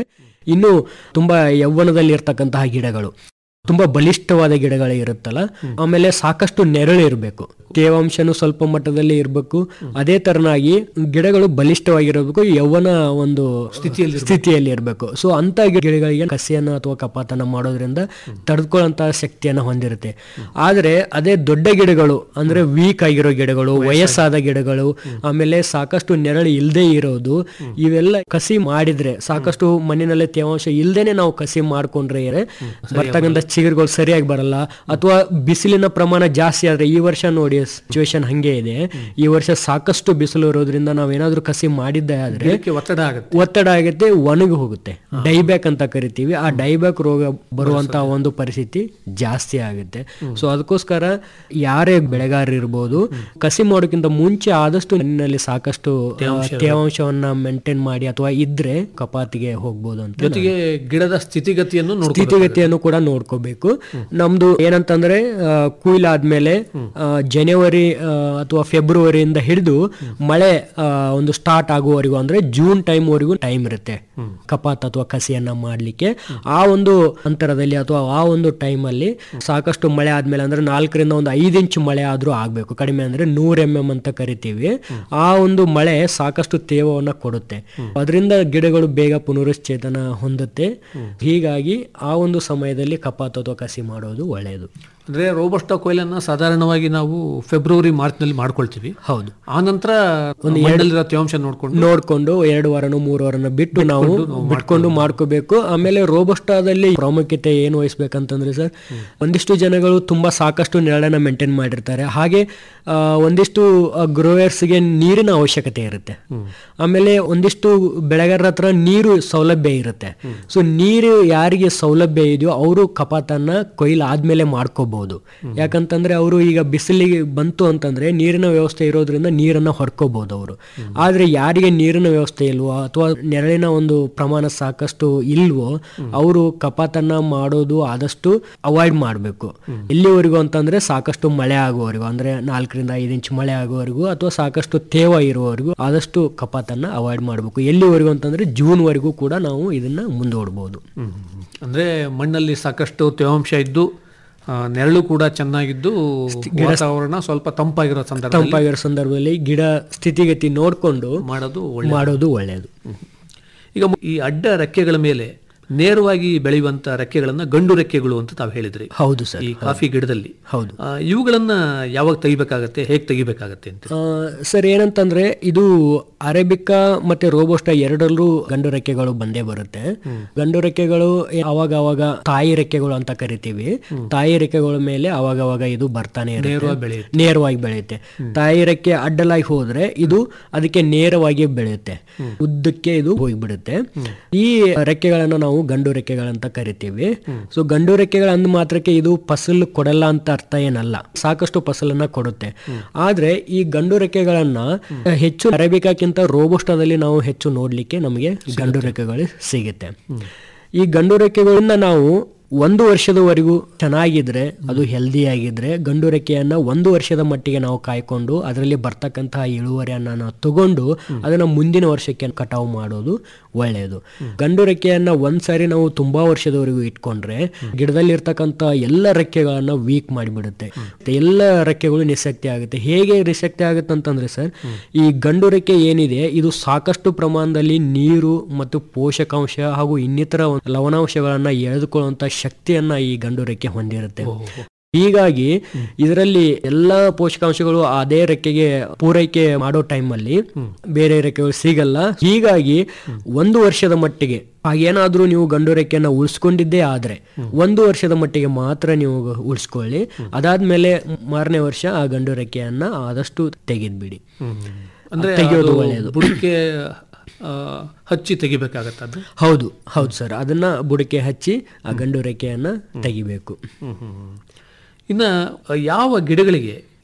Speaker 10: ಇನ್ನು ತುಂಬಾ ಯೌವನದಲ್ಲಿ ಇರ್ತಕ್ಕಂತಹ ಗಿಡಗಳು ತುಂಬಾ ಬಲಿಷ್ಠವಾದ ಗಿಡಗಳು ಇರುತ್ತಲ್ಲ ಆಮೇಲೆ ಸಾಕಷ್ಟು ನೆರಳು ಇರಬೇಕು ತೇವಾಂಶನು ಸ್ವಲ್ಪ ಮಟ್ಟದಲ್ಲಿ ಇರಬೇಕು ಅದೇ ತರನಾಗಿ ಗಿಡಗಳು ಬಲಿಷ್ಠವಾಗಿರಬೇಕು ಯೌವನ ಒಂದು
Speaker 9: ಸ್ಥಿತಿಯಲ್ಲಿ
Speaker 10: ಸ್ಥಿತಿಯಲ್ಲಿ ಇರಬೇಕು ಸೊ ಅಂತ ಗಿಡಗಳಿಗೆ ಕಸಿಯನ್ನು ಅಥವಾ ಕಪಾತನ ಮಾಡೋದ್ರಿಂದ ತಡೆದುಕೊಳ್ಳುವಂತಹ ಶಕ್ತಿಯನ್ನು ಹೊಂದಿರುತ್ತೆ ಆದ್ರೆ ಅದೇ ದೊಡ್ಡ ಗಿಡಗಳು ಅಂದ್ರೆ ವೀಕ್ ಆಗಿರೋ ಗಿಡಗಳು ವಯಸ್ಸಾದ ಗಿಡಗಳು ಆಮೇಲೆ ಸಾಕಷ್ಟು ನೆರಳು ಇಲ್ಲದೆ ಇರೋದು ಇವೆಲ್ಲ ಕಸಿ ಮಾಡಿದ್ರೆ ಸಾಕಷ್ಟು ಮಣ್ಣಿನಲ್ಲಿ ತೇವಾಂಶ ಇಲ್ದೇನೆ ನಾವು ಕಸಿ ಮಾಡ್ಕೊಂಡ್ರೆ ಬರ್ತಕ್ಕಂಥ ಚಿಗುರುಗಳು ಸರಿಯಾಗಿ ಬರಲ್ಲ ಅಥವಾ ಬಿಸಿಲಿನ ಪ್ರಮಾಣ ಜಾಸ್ತಿ ಆದ್ರೆ ಈ ವರ್ಷ ನೋಡಿ ಸಿಚುವೇಶನ್ ಹಂಗೆ ಇದೆ ಈ ವರ್ಷ ಸಾಕಷ್ಟು ಬಿಸಿಲು ಇರೋದ್ರಿಂದ ನಾವೇನಾದ್ರೂ ಕಸಿ ಮಾಡಿದ್ದೆ ಆದ್ರೆ
Speaker 9: ಗಿಡಕ್ಕೆ ಒತ್ತಡ ಆಗುತ್ತೆ
Speaker 10: ಒತ್ತಡ ಆಗುತ್ತೆ ಒಣಗಿ ಹೋಗುತ್ತೆ ಡೈಬ್ಯಾಕ್ ಅಂತ ಕರಿತೀವಿ ಆ ಡೈಬ್ಯಾಕ್ ರೋಗ ಬರುವಂತ ಒಂದು ಪರಿಸ್ಥಿತಿ ಜಾಸ್ತಿ ಆಗುತ್ತೆ ಸೊ ಅದಕ್ಕೋಸ್ಕರ ಯಾರೇ ಬೆಳೆಗಾರ ಇರ್ಬೋದು ಕಸಿ ಮಾಡೋಕ್ಕಿಂತ ಮುಂಚೆ ಆದಷ್ಟು ಮಣ್ಣಿನಲ್ಲಿ ಸಾಕಷ್ಟು ಆ, ತೇವಾಂಶವನ್ನ ಮೇಂಟೈನ್ ಮಾಡಿ ಅಥವಾ ಇದ್ರೆ ಕಪಾತಿಗೆ ಹೋಗ್ಬೋದು ಅಂತ
Speaker 9: ಜೊತೆಗೆ ಗಿಡದ ಸ್ಥಿತಿಗತಿಯನ್ನು ನೋಡ್ಕೋಬೇಕು
Speaker 10: ಸ್ಥಿತಿಗತಿಯನ್ನು ಕೂಡ ನೋಡ್ಕೋಬೇಕು ನಮ್ದು ಏನಂತಂದ್ರೆ ಆ, ಕುಯ್ಲಾದ್ಮೇಲೆ ಆ, ಜನವರಿ ಆ, ಅಥವಾ ಫೆಬ್ರವರಿಯಿಂದ ಹಿಡಿದು ಮಳೆ ಆ, ಒಂದು ಸ್ಟಾರ್ಟ್ ಆಗುವವರೆಗೂ ಅಂದ್ರೆ ಜೂನ್ ಟೈಮ್ ವರೆಗೂ ಟೈಮ್ ಇರುತ್ತೆ ಕಪಾತ್ ಅಥವಾ ಕಸಿಯನ್ನ ಮಾಡ್ಲಿಕ್ಕೆ ಆ ಒಂದು ಅಂತರದಲ್ಲಿ ಅಥವಾ ಆ ಒಂದು ಟೈಮ್ ಅಲ್ಲಿ ಸಾಕಷ್ಟು ಮಳೆ ಆದ್ಮೇಲೆ ಅಂದ್ರೆ ನಾಲ್ಕರಿಂದ ಒಂದು ಐದು ಇಂಚು ಮಳೆ ಆದ್ರೂ ಆಗ್ಬೇಕು ಕಡಿಮೆ ಅಂದ್ರೆ ನೂರ್ ಎಂ ಎಂ ಅಂತ ಕರಿತೀವಿ ಆ ಒಂದು ಮಳೆ ಸಾಕಷ್ಟು ತೇವವನ್ನ ಕೊಡುತ್ತೆ ಅದರಿಂದ ಗಿಡಗಳು ಬೇಗ ಪುನರುಶ್ಚೇತನ ಹೊಂದುತ್ತೆ ಹೀಗಾಗಿ ಆ ಒಂದು ಸಮಯದಲ್ಲಿ ಕಪಾತ್ ಅಥವಾ ಕಸಿ ಮಾಡೋದು ಒಳ್ಳೆಯದು
Speaker 9: ಅಂದ್ರೆ ರೋಬಸ್ಟ ಕೊಯ್ಲನ್ನ ಸಾಧಾರಣವಾಗಿ ನಾವು ಫೆಬ್ರವರಿ ಮಾರ್ಚ್ ನಲ್ಲಿ ಮಾಡ್ಕೊಳ್ತೀವಿ
Speaker 10: ಹೌದು
Speaker 9: ಆ ನಂತರ ಒಂದು ಮಣ್ಣಲ್ಲಿರೋ ತೇವಾಂಶ ನೋಡ್ಕೊಂಡು
Speaker 10: ನೋಡ್ಕೊಂಡು ಎರಡು ವಾರನೋ ಮೂರು ವಾರನ ಬಿಟ್ಟು ನಾವು ಬಿಟ್ಕೊಂಡು ಮಾಡ್ಕೋಬೇಕು ಆಮೇಲೆ ರೋಬಸ್ಟಾದಲ್ಲಿ ಪ್ರಾಮುಖ್ಯತೆ ಏನು ವಹಿಸ್ಬೇಕಂತಂದ್ರೆ ಸರ್ ಒಂದಿಷ್ಟು ಜನಗಳು ತುಂಬಾ ಸಾಕಷ್ಟು ನೆರಳನ್ನ ಮೇಂಟೈನ್ ಮಾಡಿರ್ತಾರೆ ಹಾಗೆ ಆ, ಒಂದಿಷ್ಟು ಗ್ರೋಯರ್ಸ್ಗೆ ನೀರಿನ ಅವಶ್ಯಕತೆ ಇರುತ್ತೆ ಆಮೇಲೆ ಒಂದಿಷ್ಟು ಬೆಳೆಗಾರರ ಹತ್ರ ನೀರು ಸೌಲಭ್ಯ ಇರುತ್ತೆ ಸೊ ನೀರು ಯಾರಿಗೆ ಸೌಲಭ್ಯ ಇದೆಯೋ ಅವರು ಕಪಾತನ್ನ ಕೊಯ್ಲು ಆದ್ಮೇಲೆ ಮಾಡ್ಕೋಬಹುದು ಯಾಕಂತಂದ್ರೆ ಅವರು ಈಗ ಬಿಸಿಲಿಗೆ ಬಂತು ಅಂತಂದ್ರೆ ನೀರಿನ ವ್ಯವಸ್ಥೆ ಇರೋದ್ರಿಂದ ನೀರನ್ನ ಹೊಡ್ಕೋಬಹುದು ಅವರು ಆದ್ರೆ ಯಾರಿಗೆ ನೀರಿನ ವ್ಯವಸ್ಥೆ ಇಲ್ವೋ ಅಥವಾ ನೆರಳಿನ ಒಂದು ಪ್ರಮಾಣ ಸಾಕಷ್ಟು ಇಲ್ವೋ ಅವರು ಕಪಾತನ್ನ ಮಾಡೋದು ಆದಷ್ಟು ಅವಾಯ್ಡ್ ಮಾಡಬೇಕು ಎಲ್ಲಿವರೆಗೂ ಅಂತಂದ್ರೆ ಸಾಕಷ್ಟು ಮಳೆ ಆಗುವವರೆಗೂ ಅಂದ್ರೆ ನಾಲ್ಕರಿಂದ ಐದು ಇಂಚ್ ಮಳೆ ಆಗುವವರೆಗೂ ಅಥವಾ ಸಾಕಷ್ಟು ತೇವ ಇರುವವರೆಗೂ ಆದಷ್ಟು ಕಪಾತನ್ನ ಅವಾಯ್ಡ್ ಮಾಡಬೇಕು ಎಲ್ಲಿವರೆಗೂ ಅಂತಂದ್ರೆ ಜೂನ್ ವರೆಗೂ ಕೂಡ ನಾವು ಇದನ್ನ ಮುಂದೂಡಬಹುದು
Speaker 9: ಅಂದ್ರೆ ಮಣ್ಣಲ್ಲಿ ಸಾಕಷ್ಟು ತೇವಾಂಶ ಇದ್ದು ಆ, ನೆರಳು ಕೂಡ ಚೆನ್ನಾಗಿದ್ದು ವಾತಾವರಣ ಸ್ವಲ್ಪ ತಂಪಾಗಿರೋ ಸಂದರ್ಭ
Speaker 10: ತಂಪಾಗಿರೋ ಸಂದರ್ಭದಲ್ಲಿ ಗಿಡ ಸ್ಥಿತಿಗತಿ ನೋಡ್ಕೊಂಡು
Speaker 9: ಮಾಡೋದು
Speaker 10: ಮಾಡೋದು ಒಳ್ಳೆಯದು
Speaker 9: ಈಗ ಈ ಅಡ್ಡ ರೆಕ್ಕೆಗಳ ಮೇಲೆ ನೇರವಾಗಿ ಬೆಳೆಯುವಂತ ರೆಕ್ಕೆಗಳನ್ನ ಗಂಡು ರೆಕ್ಕೆಗಳು ಅಂತ ತಾವು ಹೇಳಿದ್ರಿ
Speaker 10: ಹೌದು ಸರ್
Speaker 9: ಈ ಕಾಫಿ ಗಿಡದಲ್ಲಿ
Speaker 10: ಹೌದು
Speaker 9: ಆ, ಇವುಗಳನ್ನ ಯಾವಾಗ ತೆಗಿಬೇಕಾಗತ್ತೆ ಹೇಗೆ ತೆಗಿಬೇಕಾಗತ್ತೆ ಅಂತ
Speaker 10: ಆ, ಸರ್ ಏನಂತಂದ್ರೆ ಇದು ಅರೇಬಿಕಾ ಮತ್ತೆ ರೋಬೋಸ್ಟ ಎರಡರಲ್ಲೂ ಗಂಡು ರೆಕ್ಕೆಗಳು ಬಂದೇ ಬರುತ್ತೆ ಗಂಡು ರೆಕ್ಕೆಗಳು ಅವಾಗ ಅವಾಗ ತಾಯಿ ರೆಕ್ಕೆಗಳು ಅಂತ ಕರಿತೀವಿ ತಾಯಿ ರೆಕ್ಕೆಗಳ ಮೇಲೆ ಅವಾಗ ಅವಾಗ ಇದು ಬರ್ತಾನೆ
Speaker 9: ನೇರವಾಗಿ
Speaker 10: ಇರುತ್ತೆ
Speaker 9: ಬೆಳೆಯುತ್ತೆ.
Speaker 10: ನೇರವಾಗಿ ಬೆಳೆಯುತ್ತೆ ತಾಯಿ ರೆಕ್ಕೆ ಅಡ್ಡಲಾಗಿ ಹೋದ್ರೆ ಇದು ಅದಕ್ಕೆ ನೇರವಾಗಿ ಬೆಳೆಯುತ್ತೆ ಉದ್ದಕ್ಕೆ ಇದು ಹೋಗ್ಬಿಡುತ್ತೆ ಈ ರೆಕ್ಕೆಗಳನ್ನ ನಾವು ಗಂಡು ರೆಕ್ಕೆಗಳಂತ ಕರಿತೀವಿ ಸೊ ಗಂಡು ರೆಕ್ಕೆಗಳ ಅಂದ ಮಾತ್ರಕ್ಕೆ ಇದು ಫಸಲು ಕೊಡಲ್ಲ ಅಂತ ಅರ್ಥ ಏನಲ್ಲ ಸಾಕಷ್ಟು ಫಸಲನ್ನ ಕೊಡುತ್ತೆ ಆದ್ರೆ ಈ ಗಂಡು ರೆಕ್ಕೆಗಳನ್ನ ಹೆಚ್ಚು ಅರೇಬಿಕಾಕ್ಕಿಂತ ರೋಬೋಸ್ಟಾದಲ್ಲಿ ನಾವು ಹೆಚ್ಚು ನೋಡ್ಲಿಕ್ಕೆ ನಮಗೆ ಗಂಡು ರೆಕ್ಕೆಗಳು ಸಿಗುತ್ತೆ ಈ ಗಂಡು ರೆಕ್ಕೆಗಳನ್ನ ನಾವು ಒಂದು ವರ್ಷದವರೆಗೂ ಚೆನ್ನಾಗಿದ್ರೆ ಅದು ಹೆಲ್ದಿ ಆಗಿದ್ರೆ ಗಂಡು ರೆಕ್ಕೆಯನ್ನ ಒಂದು ವರ್ಷದ ಮಟ್ಟಿಗೆ ನಾವು ಕಾಯ್ಕೊಂಡು ಅದರಲ್ಲಿ ಬರ್ತಕ್ಕಂತಹ ಇಳುವರಿಯನ್ನ ನಾವು ತಗೊಂಡು ಅದನ್ನ ಮುಂದಿನ ವರ್ಷಕ್ಕೆ ಕಟಾವು ಮಾಡೋದು ಒಳ್ಳೆಯದು ಗಂಡು ರೆಕ್ಕೆಯನ್ನ ಒಂದ್ಸಾರಿ ನಾವು ತುಂಬಾ ವರ್ಷದವರೆಗೂ ಇಟ್ಕೊಂಡ್ರೆ ಗಿಡದಲ್ಲಿ ಇರ್ತಕ್ಕಂಥ ಎಲ್ಲ ರೆಕ್ಕೆಗಳನ್ನ ವೀಕ್ ಮಾಡಿಬಿಡುತ್ತೆ ಎಲ್ಲ ರೆಕ್ಕೆಗಳು ನಿಶಕ್ತಿ ಆಗುತ್ತೆ ಹೇಗೆ ನಿಶಕ್ತಿ ಆಗುತ್ತೆ ಅಂತಂದ್ರೆ ಸರ್ ಈ ಗಂಡು ರೆಕ್ಕೆ ಏನಿದೆ ಇದು ಸಾಕಷ್ಟು ಪ್ರಮಾಣದಲ್ಲಿ ನೀರು ಮತ್ತು ಪೋಷಕಾಂಶ ಹಾಗೂ ಇನ್ನಿತರ ಲವಣಾಂಶಗಳನ್ನ ಎಳೆದುಕೊಳ್ಳುವಂತ ಶಕ್ತಿಯನ್ನ ಈ ಗಂಡು ರೆಕ್ಕೆ ಹೊಂದಿರುತ್ತೆ ಹೀಗಾಗಿ ಇದರಲ್ಲಿ ಎಲ್ಲಾ ಪೋಷಕಾಂಶಗಳು ಅದೇ ರೆಕ್ಕೆಗೆ ಪೂರೈಕೆ ಮಾಡೋ ಟೈಮಲ್ಲಿ ಬೇರೆ ರೆಕ್ಕೆಗಳು ಸಿಗಲ್ಲ ಹೀಗಾಗಿ ಒಂದು ವರ್ಷದ ಮಟ್ಟಿಗೆ ಹಾಗೇನಾದ್ರೂ ನೀವು ಗಂಡು ರೆಕ್ಕೆಯನ್ನ ಉಳಿಸ್ಕೊಂಡಿದ್ದೇ ಆದ್ರೆ ಒಂದು ವರ್ಷದ ಮಟ್ಟಿಗೆ ಮಾತ್ರ ನೀವು ಉಳಿಸ್ಕೊಳ್ಳಿ ಅದಾದ್ಮೇಲೆ ಮಾರನೇ ವರ್ಷ ಆ ಗಂಡು ರೆಕ್ಕೆಯನ್ನ ಆದಷ್ಟು ತೆಗೆದ್ಬಿಡಿ
Speaker 9: ಅಂದ್ರೆ
Speaker 10: ತೆಗೆಯೋದು
Speaker 9: ಅದು
Speaker 10: ಒಳ್ಳೆಯದು
Speaker 9: ಬುಡಕ್ಕೆ ಆ, ಹಚ್ಚಿ ತೆಗಿಬೇಕಾಗತ್ತ ಅದು
Speaker 10: ಹೌದು ಹೌದು ಸರ್ ಅದನ್ನ ಬುಡಕ್ಕೆ ಹಚ್ಚಿ ಆ ಗಂಡು ರೆಕ್ಕೆಯನ್ನ ತೆಗಿಬೇಕು
Speaker 9: ಇನ್ನ ಯಾವ ಗಿಡಗಳಿಗೆ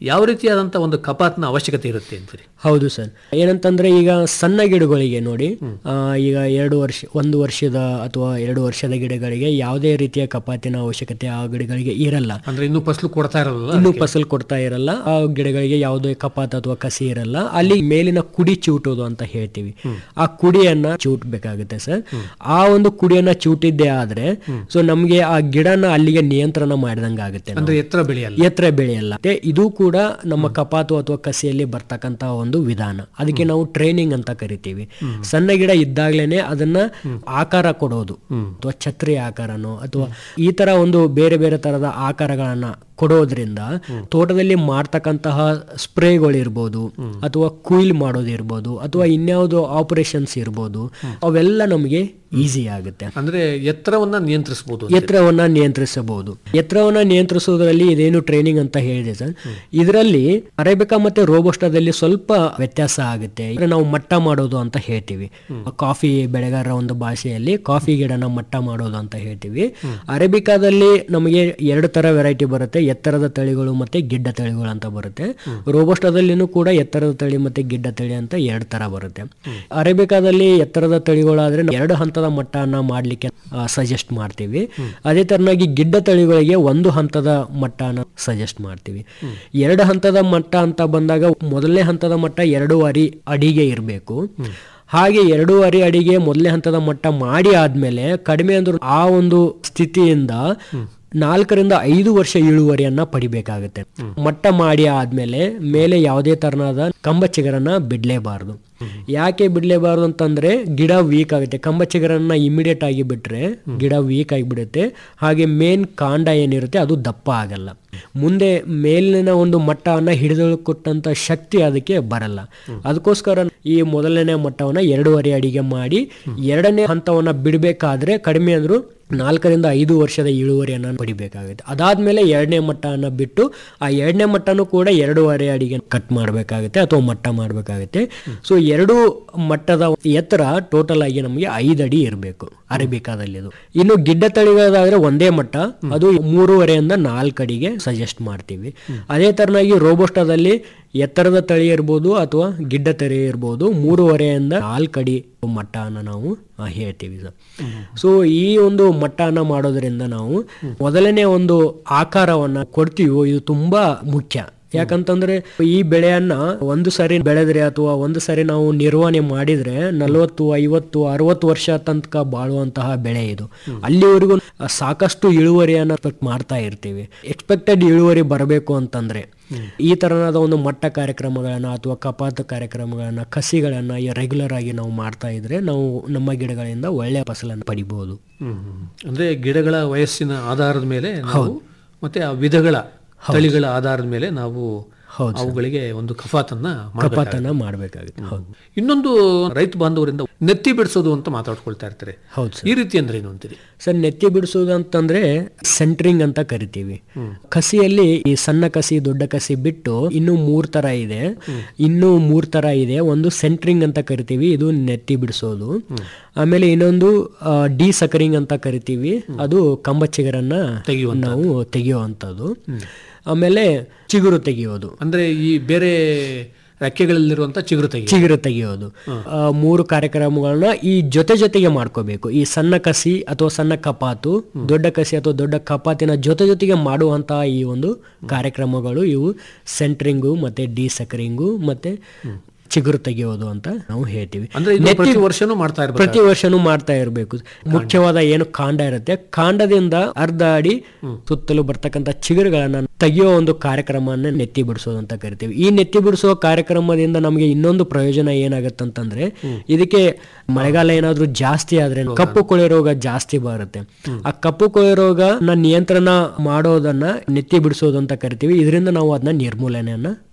Speaker 9: ಯಾವ ರೀತಿಯಾದಂತ ಒಂದು ಕಪಾತ್ನ ಅವಶ್ಯಕತೆ ಇರುತ್ತೆ ಅಂತೀರಿ
Speaker 10: ಹೌದು ಸರ್ ಏನಂತಂದ್ರೆ ಈಗ ಸಣ್ಣ ಗಿಡಗಳಿಗೆ ನೋಡಿ ಆ, ಈಗ ಎರಡು ವರ್ಷ ಒಂದು ವರ್ಷದ ಅಥವಾ ಎರಡು ವರ್ಷದ ಗಿಡಗಳಿಗೆ ಯಾವುದೇ ರೀತಿಯ ಕಪಾತಿನ ಅವಶ್ಯಕತೆ ಆ ಗಿಡಗಳಿಗೆ ಇರಲ್ಲ
Speaker 9: ಅಂದ್ರೆ ಇನ್ನೂ ಫಸಲು ಕೊಡ್ತಾ ಇರಲ್ಲ
Speaker 10: ಇನ್ನು ಫಸಲ್ ಕೊಡ್ತಾ ಇರಲ್ಲ ಆ ಗಿಡಗಳಿಗೆ ಯಾವುದೇ ಕಪಾತ ಅಥವಾ ಕಸಿ ಇರಲ್ಲ ಅಲ್ಲಿ ಮೇಲಿನ ಕುಡಿ ಚೂಟೋದು ಅಂತ ಹೇಳ್ತೀವಿ ಆ ಕುಡಿಯನ್ನ ಚೂಟ್ಬೇಕಾಗುತ್ತೆ ಸರ್ ಆ ಒಂದು ಕುಡಿಯನ್ನ ಚೂಟಿದ್ದೇ ಆದ್ರೆ ಸೊ ನಮ್ಗೆ ಆ ಗಿಡನ ಅಲ್ಲಿಗೆ ನಿಯಂತ್ರಣ ಮಾಡಿದಂಗೆ ಆಗುತ್ತೆ ನಾವು.
Speaker 9: ಅಂದ್ರೆ ಎತ್ತರ ಬೆಳೆಯಲ್ಲ
Speaker 10: ಎತ್ತರ ಬೆಳೆಯಲ್ಲ ಮತ್ತೆ ಇದು ಕೂಡ ನಮ್ಮ ಕಪಾತು ಅಥವಾ ಕಸಿಯಲ್ಲಿ ಬರ್ತಕ್ಕಂತ ಒಂದು ವಿಧಾನ ಅದಕ್ಕೆ ನಾವು ಟ್ರೈನಿಂಗ್ ಅಂತ ಕರಿತೀವಿ ಸಣ್ಣ ಗಿಡ ಇದ್ದಾಗ್ಲೇನೆ ಅದನ್ನ ಆಕಾರ ಕೊಡೋದು ಅಥವಾ ಛತ್ರಿ ಆಕಾರನೋ ಅಥವಾ ಈ ತರ ಒಂದು ಬೇರೆ ಬೇರೆ ತರದ ಆಕಾರಗಳನ್ನ ಕೊಡೋದ್ರಿಂದ ತೋಟದಲ್ಲಿ ಮಾಡ್ತಕ್ಕಂತಹ ಸ್ಪ್ರೇಗಳಿರ್ಬೋದು ಅಥವಾ ಕುಯಿಲ್ ಮಾಡೋದಿರ್ಬೋದು ಅಥವಾ ಇನ್ಯಾವುದೋ ಆಪರೇಷನ್ಸ್ ಇರ್ಬೋದು ಅವೆಲ್ಲ ನಮಗೆ ಈಸಿ ಆಗುತ್ತೆ
Speaker 9: ಅಂದ್ರೆ ಎತ್ತರವನ್ನ ನಿಯಂತ್ರಿಸಬಹುದು
Speaker 10: ಎತ್ತರವನ್ನ ನಿಯಂತ್ರಿಸಬಹುದು ಎತ್ತರವನ್ನ ನಿಯಂತ್ರಿಸುವುದರಲ್ಲಿ ಇದೇನು ಟ್ರೈನಿಂಗ್ ಅಂತ ಹೇಳಿದೆ ಸರ್ ಇದರಲ್ಲಿ ಅರೇಬಿಕಾ ಮತ್ತೆ ರೋಬೋಸ್ಟಾದಲ್ಲಿ ಸ್ವಲ್ಪ ವ್ಯತ್ಯಾಸ ಆಗುತ್ತೆ ಅಂದ್ರೆ ನಾವು ಮಟ್ಟ ಮಾಡೋದು ಅಂತ ಹೇಳ್ತೀವಿ ಕಾಫಿ ಬೆಳೆಗಾರರ ಒಂದು ಭಾಷೆಯಲ್ಲಿ ಕಾಫಿ ಗಿಡನ ಮಟ್ಟ ಮಾಡೋದು ಅಂತ ಹೇಳ್ತೀವಿ ಅರೇಬಿಕಾದಲ್ಲಿ ನಮಗೆ ಎರಡು ತರ ವೆರೈಟಿ ಬರುತ್ತೆ ಎತ್ತರದ ತಳಿಗಳು ಮತ್ತೆ ಗಿಡ್ಡ ತಳಿಗಳು ಅಂತ ಬರುತ್ತೆ ರೋಬೋಸ್ಟಾದಲ್ಲಿನೂ ಕೂಡ ಎತ್ತರದ ತಳಿ ಮತ್ತೆ ಗಿಡ್ಡ ತಳಿ ಅಂತ ಎರಡು ತರ ಬರುತ್ತೆ ಅರೇಬಿಕಾದಲ್ಲಿ ಎತ್ತರದ ತಳಿಗಳಾದ್ರೆ ನಾವು ಎರಡು ಹಂತದ ಮಟ್ಟನ ಮಾಡ್ಲಿಕ್ಕೆ ಸಜೆಸ್ಟ್ ಮಾಡ್ತೀವಿ ಅದೇ ತರನಾಗಿ ಗಿಡ್ಡ ತಳಿಗಳಿಗೆ ಒಂದು ಹಂತದ ಮಟ್ಟನ ಸಜೆಸ್ಟ್ ಮಾಡ್ತೀವಿ ಎರಡು ಹಂತದ ಮಟ್ಟ ಅಂತ ಬಂದಾಗ ಮೊದಲನೇ ಹಂತದ ಮಟ್ಟ ಎರಡೂವರೆ ಅಡಿಗೆ ಇರಬೇಕು ಹಾಗೆ ಎರಡೂವರೆ ಅಡಿಗೆ ಮೊದಲನೇ ಹಂತದ ಮಟ್ಟ ಮಾಡಿ ಆದ್ಮೇಲೆ ಕಡಿಮೆ ಅಂದ್ರೂ ಆ ಒಂದು ಸ್ಥಿತಿಯಿಂದ ನಾಲ್ಕರಿಂದ ಐದು ವರ್ಷ ಇಳುವರಿಯನ್ನ ಪಡಿಬೇಕಾಗುತ್ತೆ ಮಟ್ಟ ಮಾಡಿ ಆದ್ಮೇಲೆ ಮೇಲೆ ಯಾವುದೇ ತರನಾದ ಕಂಬ ಚಿಗರನ್ನ ಬಿಡ್ಲೇಬಾರದು ಯಾಕೆ ಬಿಡ್ಲೇಬಾರದು ಅಂತಂದ್ರೆ ಗಿಡ ವೀಕ್ ಆಗುತ್ತೆ ಕಂಬ ಚಿಗರನ್ನ ಇಮಿಡಿಯೇಟ್ ಆಗಿ ಬಿಟ್ರೆ ಗಿಡ ವೀಕ್ ಆಗಿಬಿಡುತ್ತೆ ಹಾಗೆ ಮೇನ್ ಕಾಂಡ ಏನಿರುತ್ತೆ ಅದು ದಪ್ಪ ಆಗಲ್ಲ ಮುಂದೆ ಮೇಲಿನ ಒಂದು ಮಟ್ಟವನ್ನ ಹಿಡಿದು ಕೊಟ್ಟಂತ ಶಕ್ತಿ ಅದಕ್ಕೆ ಬರಲ್ಲ ಅದಕ್ಕೋಸ್ಕರ ಈ ಮೊದಲನೇ ಮಟ್ಟವನ್ನ ಎರಡೂವರೆ ಅಡಿಗೆ ಮಾಡಿ ಎರಡನೇ ಹಂತವನ್ನ ಬಿಡಬೇಕಾದ್ರೆ ಕಡಿಮೆ ಅಂದ್ರೂ ನಾಲ್ಕರಿಂದ ಐದು ವರ್ಷದ ಇಳುವರಿಯನ್ನು ಪಡಿಬೇಕಾಗುತ್ತೆ ಅದಾದ್ಮೇಲೆ ಎರಡನೇ ಮಟ್ಟವನ್ನು ಬಿಟ್ಟು ಆ ಎರಡನೇ ಮಟ್ಟನೂ ಕೂಡ ಎರಡೂವರೆ ಅಡಿಗೆ ಕಟ್ ಮಾಡಬೇಕಾಗುತ್ತೆ ಅಥವಾ ಮಟ್ಟ ಮಾಡಬೇಕಾಗುತ್ತೆ ಸೊ ಎರಡು ಮಟ್ಟದ ಎತ್ತರ ಟೋಟಲ್ ಆಗಿ ನಮಗೆ ಐದು ಅಡಿ ಇರಬೇಕು ಅರೇಬಿಕಾದಲ್ಲಿ ಅದು ಇನ್ನು ಗಿಡ್ಡ ತಳಿಗಳಾದ್ರೆ ಒಂದೇ ಮಟ್ಟ ಅದು ಮೂರುವರೆಯಿಂದ ನಾಲ್ಕು ಅಡಿಗೆ ಸಜೆಸ್ಟ್ ಮಾಡ್ತೀವಿ ಅದೇ ತರನಾಗಿ ರೋಬೋಸ್ಟಾದಲ್ಲಿ ಎತ್ತರದ ತಳಿ ಇರ್ಬೋದು ಅಥವಾ ಗಿಡ್ಡ ತಳಿ ಇರ್ಬೋದು ಮೂರುವರೆಯಿಂದ ನಾಲ್ಕು ಅಡಿ ಮಟ್ಟನ ನಾವು ಆ, ಹೇಳ್ತೀವಿ ಸರ್ ಸೊ ಈ ಒಂದು ಮಟ್ಟನ ಮಾಡೋದ್ರಿಂದ ನಾವು ಮೊದಲನೇ ಒಂದು ಆಕಾರವನ್ನ ಕೊಡ್ತೀವೋ ಇದು ತುಂಬಾ ಮುಖ್ಯ ಯಾಕಂತಂದ್ರೆ ಈ ಬೆಳೆಯನ್ನ ಒಂದು ಸರಿ ಬೆಳೆದ್ರೆ ಅಥವಾ ಒಂದು ಸರಿ ನಾವು ನಿರ್ವಹಣೆ ಮಾಡಿದ್ರೆ ನಲವತ್ತು ಐವತ್ತು ಅರವತ್ತು ವರ್ಷ ತನಕ ಬಾಳುವಂತಹ ಬೆಳೆ ಇದು ಅಲ್ಲಿವರೆಗೂ ಸಾಕಷ್ಟು ಇಳುವರಿಯನ್ನ expect ಮಾಡ್ತಾ ಇರ್ತೀವಿ ಎಕ್ಸ್ಪೆಕ್ಟೆಡ್ ಇಳುವರಿ ಬರಬೇಕು ಅಂತಂದ್ರೆ ಈ ತರನಾದ ಒಂದು ಮಟ್ಟ ಕಾರ್ಯಕ್ರಮಗಳನ್ನ ಅಥವಾ ಕಪಾತ ಕಾರ್ಯಕ್ರಮಗಳನ್ನ ಕಸಿಗಳನ್ನ ರೆಗ್ಯುಲರ್ ಆಗಿ ನಾವು ಮಾಡ್ತಾ ಇದ್ರೆ ನಾವು ನಮ್ಮ ಗಿಡಗಳಿಂದ ಒಳ್ಳೆಯ ಫಸಲನ್ನು ಪಡಿಬಹುದು
Speaker 9: ಅಂದ್ರೆ ಗಿಡಗಳ ವಯಸ್ಸಿನ ಆಧಾರದ ಮೇಲೆ ನಾವು ಮತ್ತೆ ಆ ವಿಧಗಳ ತಳಿಗಳ ಆಧಾರದ ಮೇಲೆ ನಾವು ಅವುಗಳಿಗೆ ಒಂದು ಕಫಾತನ್ನ ಮಾಡ್ಬೇಕಾಗುತ್ತೆ.
Speaker 10: ಕಪಾತನ ಮಾಡ್ಬೇಕಾಗುತ್ತೆ ಹೌದು
Speaker 9: ಇನ್ನೊಂದು ರೈತ ಬಾಂಧವರಿಂದ ನೆತ್ತಿ ಬಿಡಿಸೋದು ಅಂತ ಮಾತಾಡ್ಕೊಳ್ತಾ ಇರ್ತಾರೆ
Speaker 10: ಹೌದು
Speaker 9: ಈ ರೀತಿ ಅಂದ್ರೆ ಏನು ಅಂತೀರಿ
Speaker 10: ಸರ್ ನೆತ್ತಿ ಬಿಡಿಸೋದು ಅಂತಂದ್ರೆ ಸೆಂಟ್ರಿಂಗ್ ಅಂತ ಕರಿತೀವಿ ಕಸಿಯಲ್ಲಿ ಈ ಸಣ್ಣ ಕಸಿ ದೊಡ್ಡ ಕಸಿ ಬಿಟ್ಟು ಇನ್ನು ಮೂರ್ ತರ ಇದೆ ಇನ್ನು ಮೂರ್ ತರ ಇದೆ ಒಂದು ಸೆಂಟ್ರಿಂಗ್ ಅಂತ ಕರಿತೀವಿ ಇದು ನೆತ್ತಿ ಬಿಡಿಸೋದು ಆಮೇಲೆ ಇನ್ನೊಂದು ಡಿ ಸಕರಿಂಗ್ ಅಂತ ಕರಿತೀವಿ ಅದು ಕಂಬ ಚಿಗರನ್ನ ನಾವು ತೆಗೆಯುವಂಥದ್ದು ಆಮೇಲೆ ಚಿಗುರು ತೆಗೆಯೋದು
Speaker 9: ಅಂದ್ರೆ ಈ ಬೇರೆ ರೆಕ್ಕೆಗಳಲ್ಲಿರುವಂತ ಚಿಗುರು ತೆಗಿ
Speaker 10: ಚಿಗುರು ತೆಗೆಯೋದು ಆ, ಮೂರು ಕಾರ್ಯಕ್ರಮಗಳನ್ನ ಈ ಜೊತೆ ಜೊತೆಗೆ ಮಾಡ್ಕೋಬೇಕು ಈ ಸಣ್ಣ ಕಸಿ ಅಥವಾ ಸಣ್ಣ ಕಪಾತು ದೊಡ್ಡ ಕಸಿ ಅಥವಾ ದೊಡ್ಡ ಕಪಾತಿನ ಜೊತೆ ಜೊತೆಗೆ ಮಾಡುವಂತಹ ಈ ಒಂದು ಕಾರ್ಯಕ್ರಮಗಳು ಇವು ಸೆಂಟ್ರಿಂಗು ಮತ್ತೆ ಡಿ ಸಕರಿಂಗು ಮತ್ತೆ ಚಿಗುರು ತೆಗೆಯೋದು ಅಂತ ನಾವು ಹೇಳ್ತೀವಿ
Speaker 9: ಅಂದ್ರೆ ಇದು
Speaker 10: ನೆತ್ತಿ-
Speaker 9: ಪ್ರತಿ ವರ್ಷನೂ ಮಾಡ್ತಾ ಇರ್ಬೇಕು
Speaker 10: ಪ್ರತಿ ವರ್ಷನೂ ಮಾಡ್ತಾ ಇರಬೇಕು ಮುಖ್ಯವಾದ ಏನು ಕಾಂಡ ಇರುತ್ತೆ ಕಾಂಡದಿಂದ ಅರ್ಧ ಅಡಿ ಸುತ್ತಲೂ ಬರ್ತಕ್ಕಂಥ ಚಿಗುರುಗಳನ್ನ ತೆಗೆಯೋ ಒಂದು ಕಾರ್ಯಕ್ರಮವನ್ನ ನೆತ್ತಿ ಬಿಡಿಸೋದು ಅಂತ ಕರಿತೀವಿ ಈ ನೆತ್ತಿ ಬಿಡಿಸೋ ಕಾರ್ಯಕ್ರಮದಿಂದ ನಮಗೆ ಇನ್ನೊಂದು ಪ್ರಯೋಜನ ಏನಾಗತ್ತಂತಂದ್ರೆ ಇದಕ್ಕೆ ಮಳೆಗಾಲ ಏನಾದ್ರೂ ಜಾಸ್ತಿ ಆದ್ರೆ ಕಪ್ಪು ಕೊಳೆ ರೋಗ ಜಾಸ್ತಿ ಬರುತ್ತೆ ಆ ಕಪ್ಪು ಕೊಳೆ ರೋಗ ನಿಯಂತ್ರಣ ಮಾಡೋದನ್ನ ನೆತ್ತಿ ಬಿಡಿಸೋದು ಅಂತ ಕರಿತೀವಿ ಇದರಿಂದ ನಾವು ಅದನ್ನ ನಿರ್ಮೂಲನೆಯನ್ನ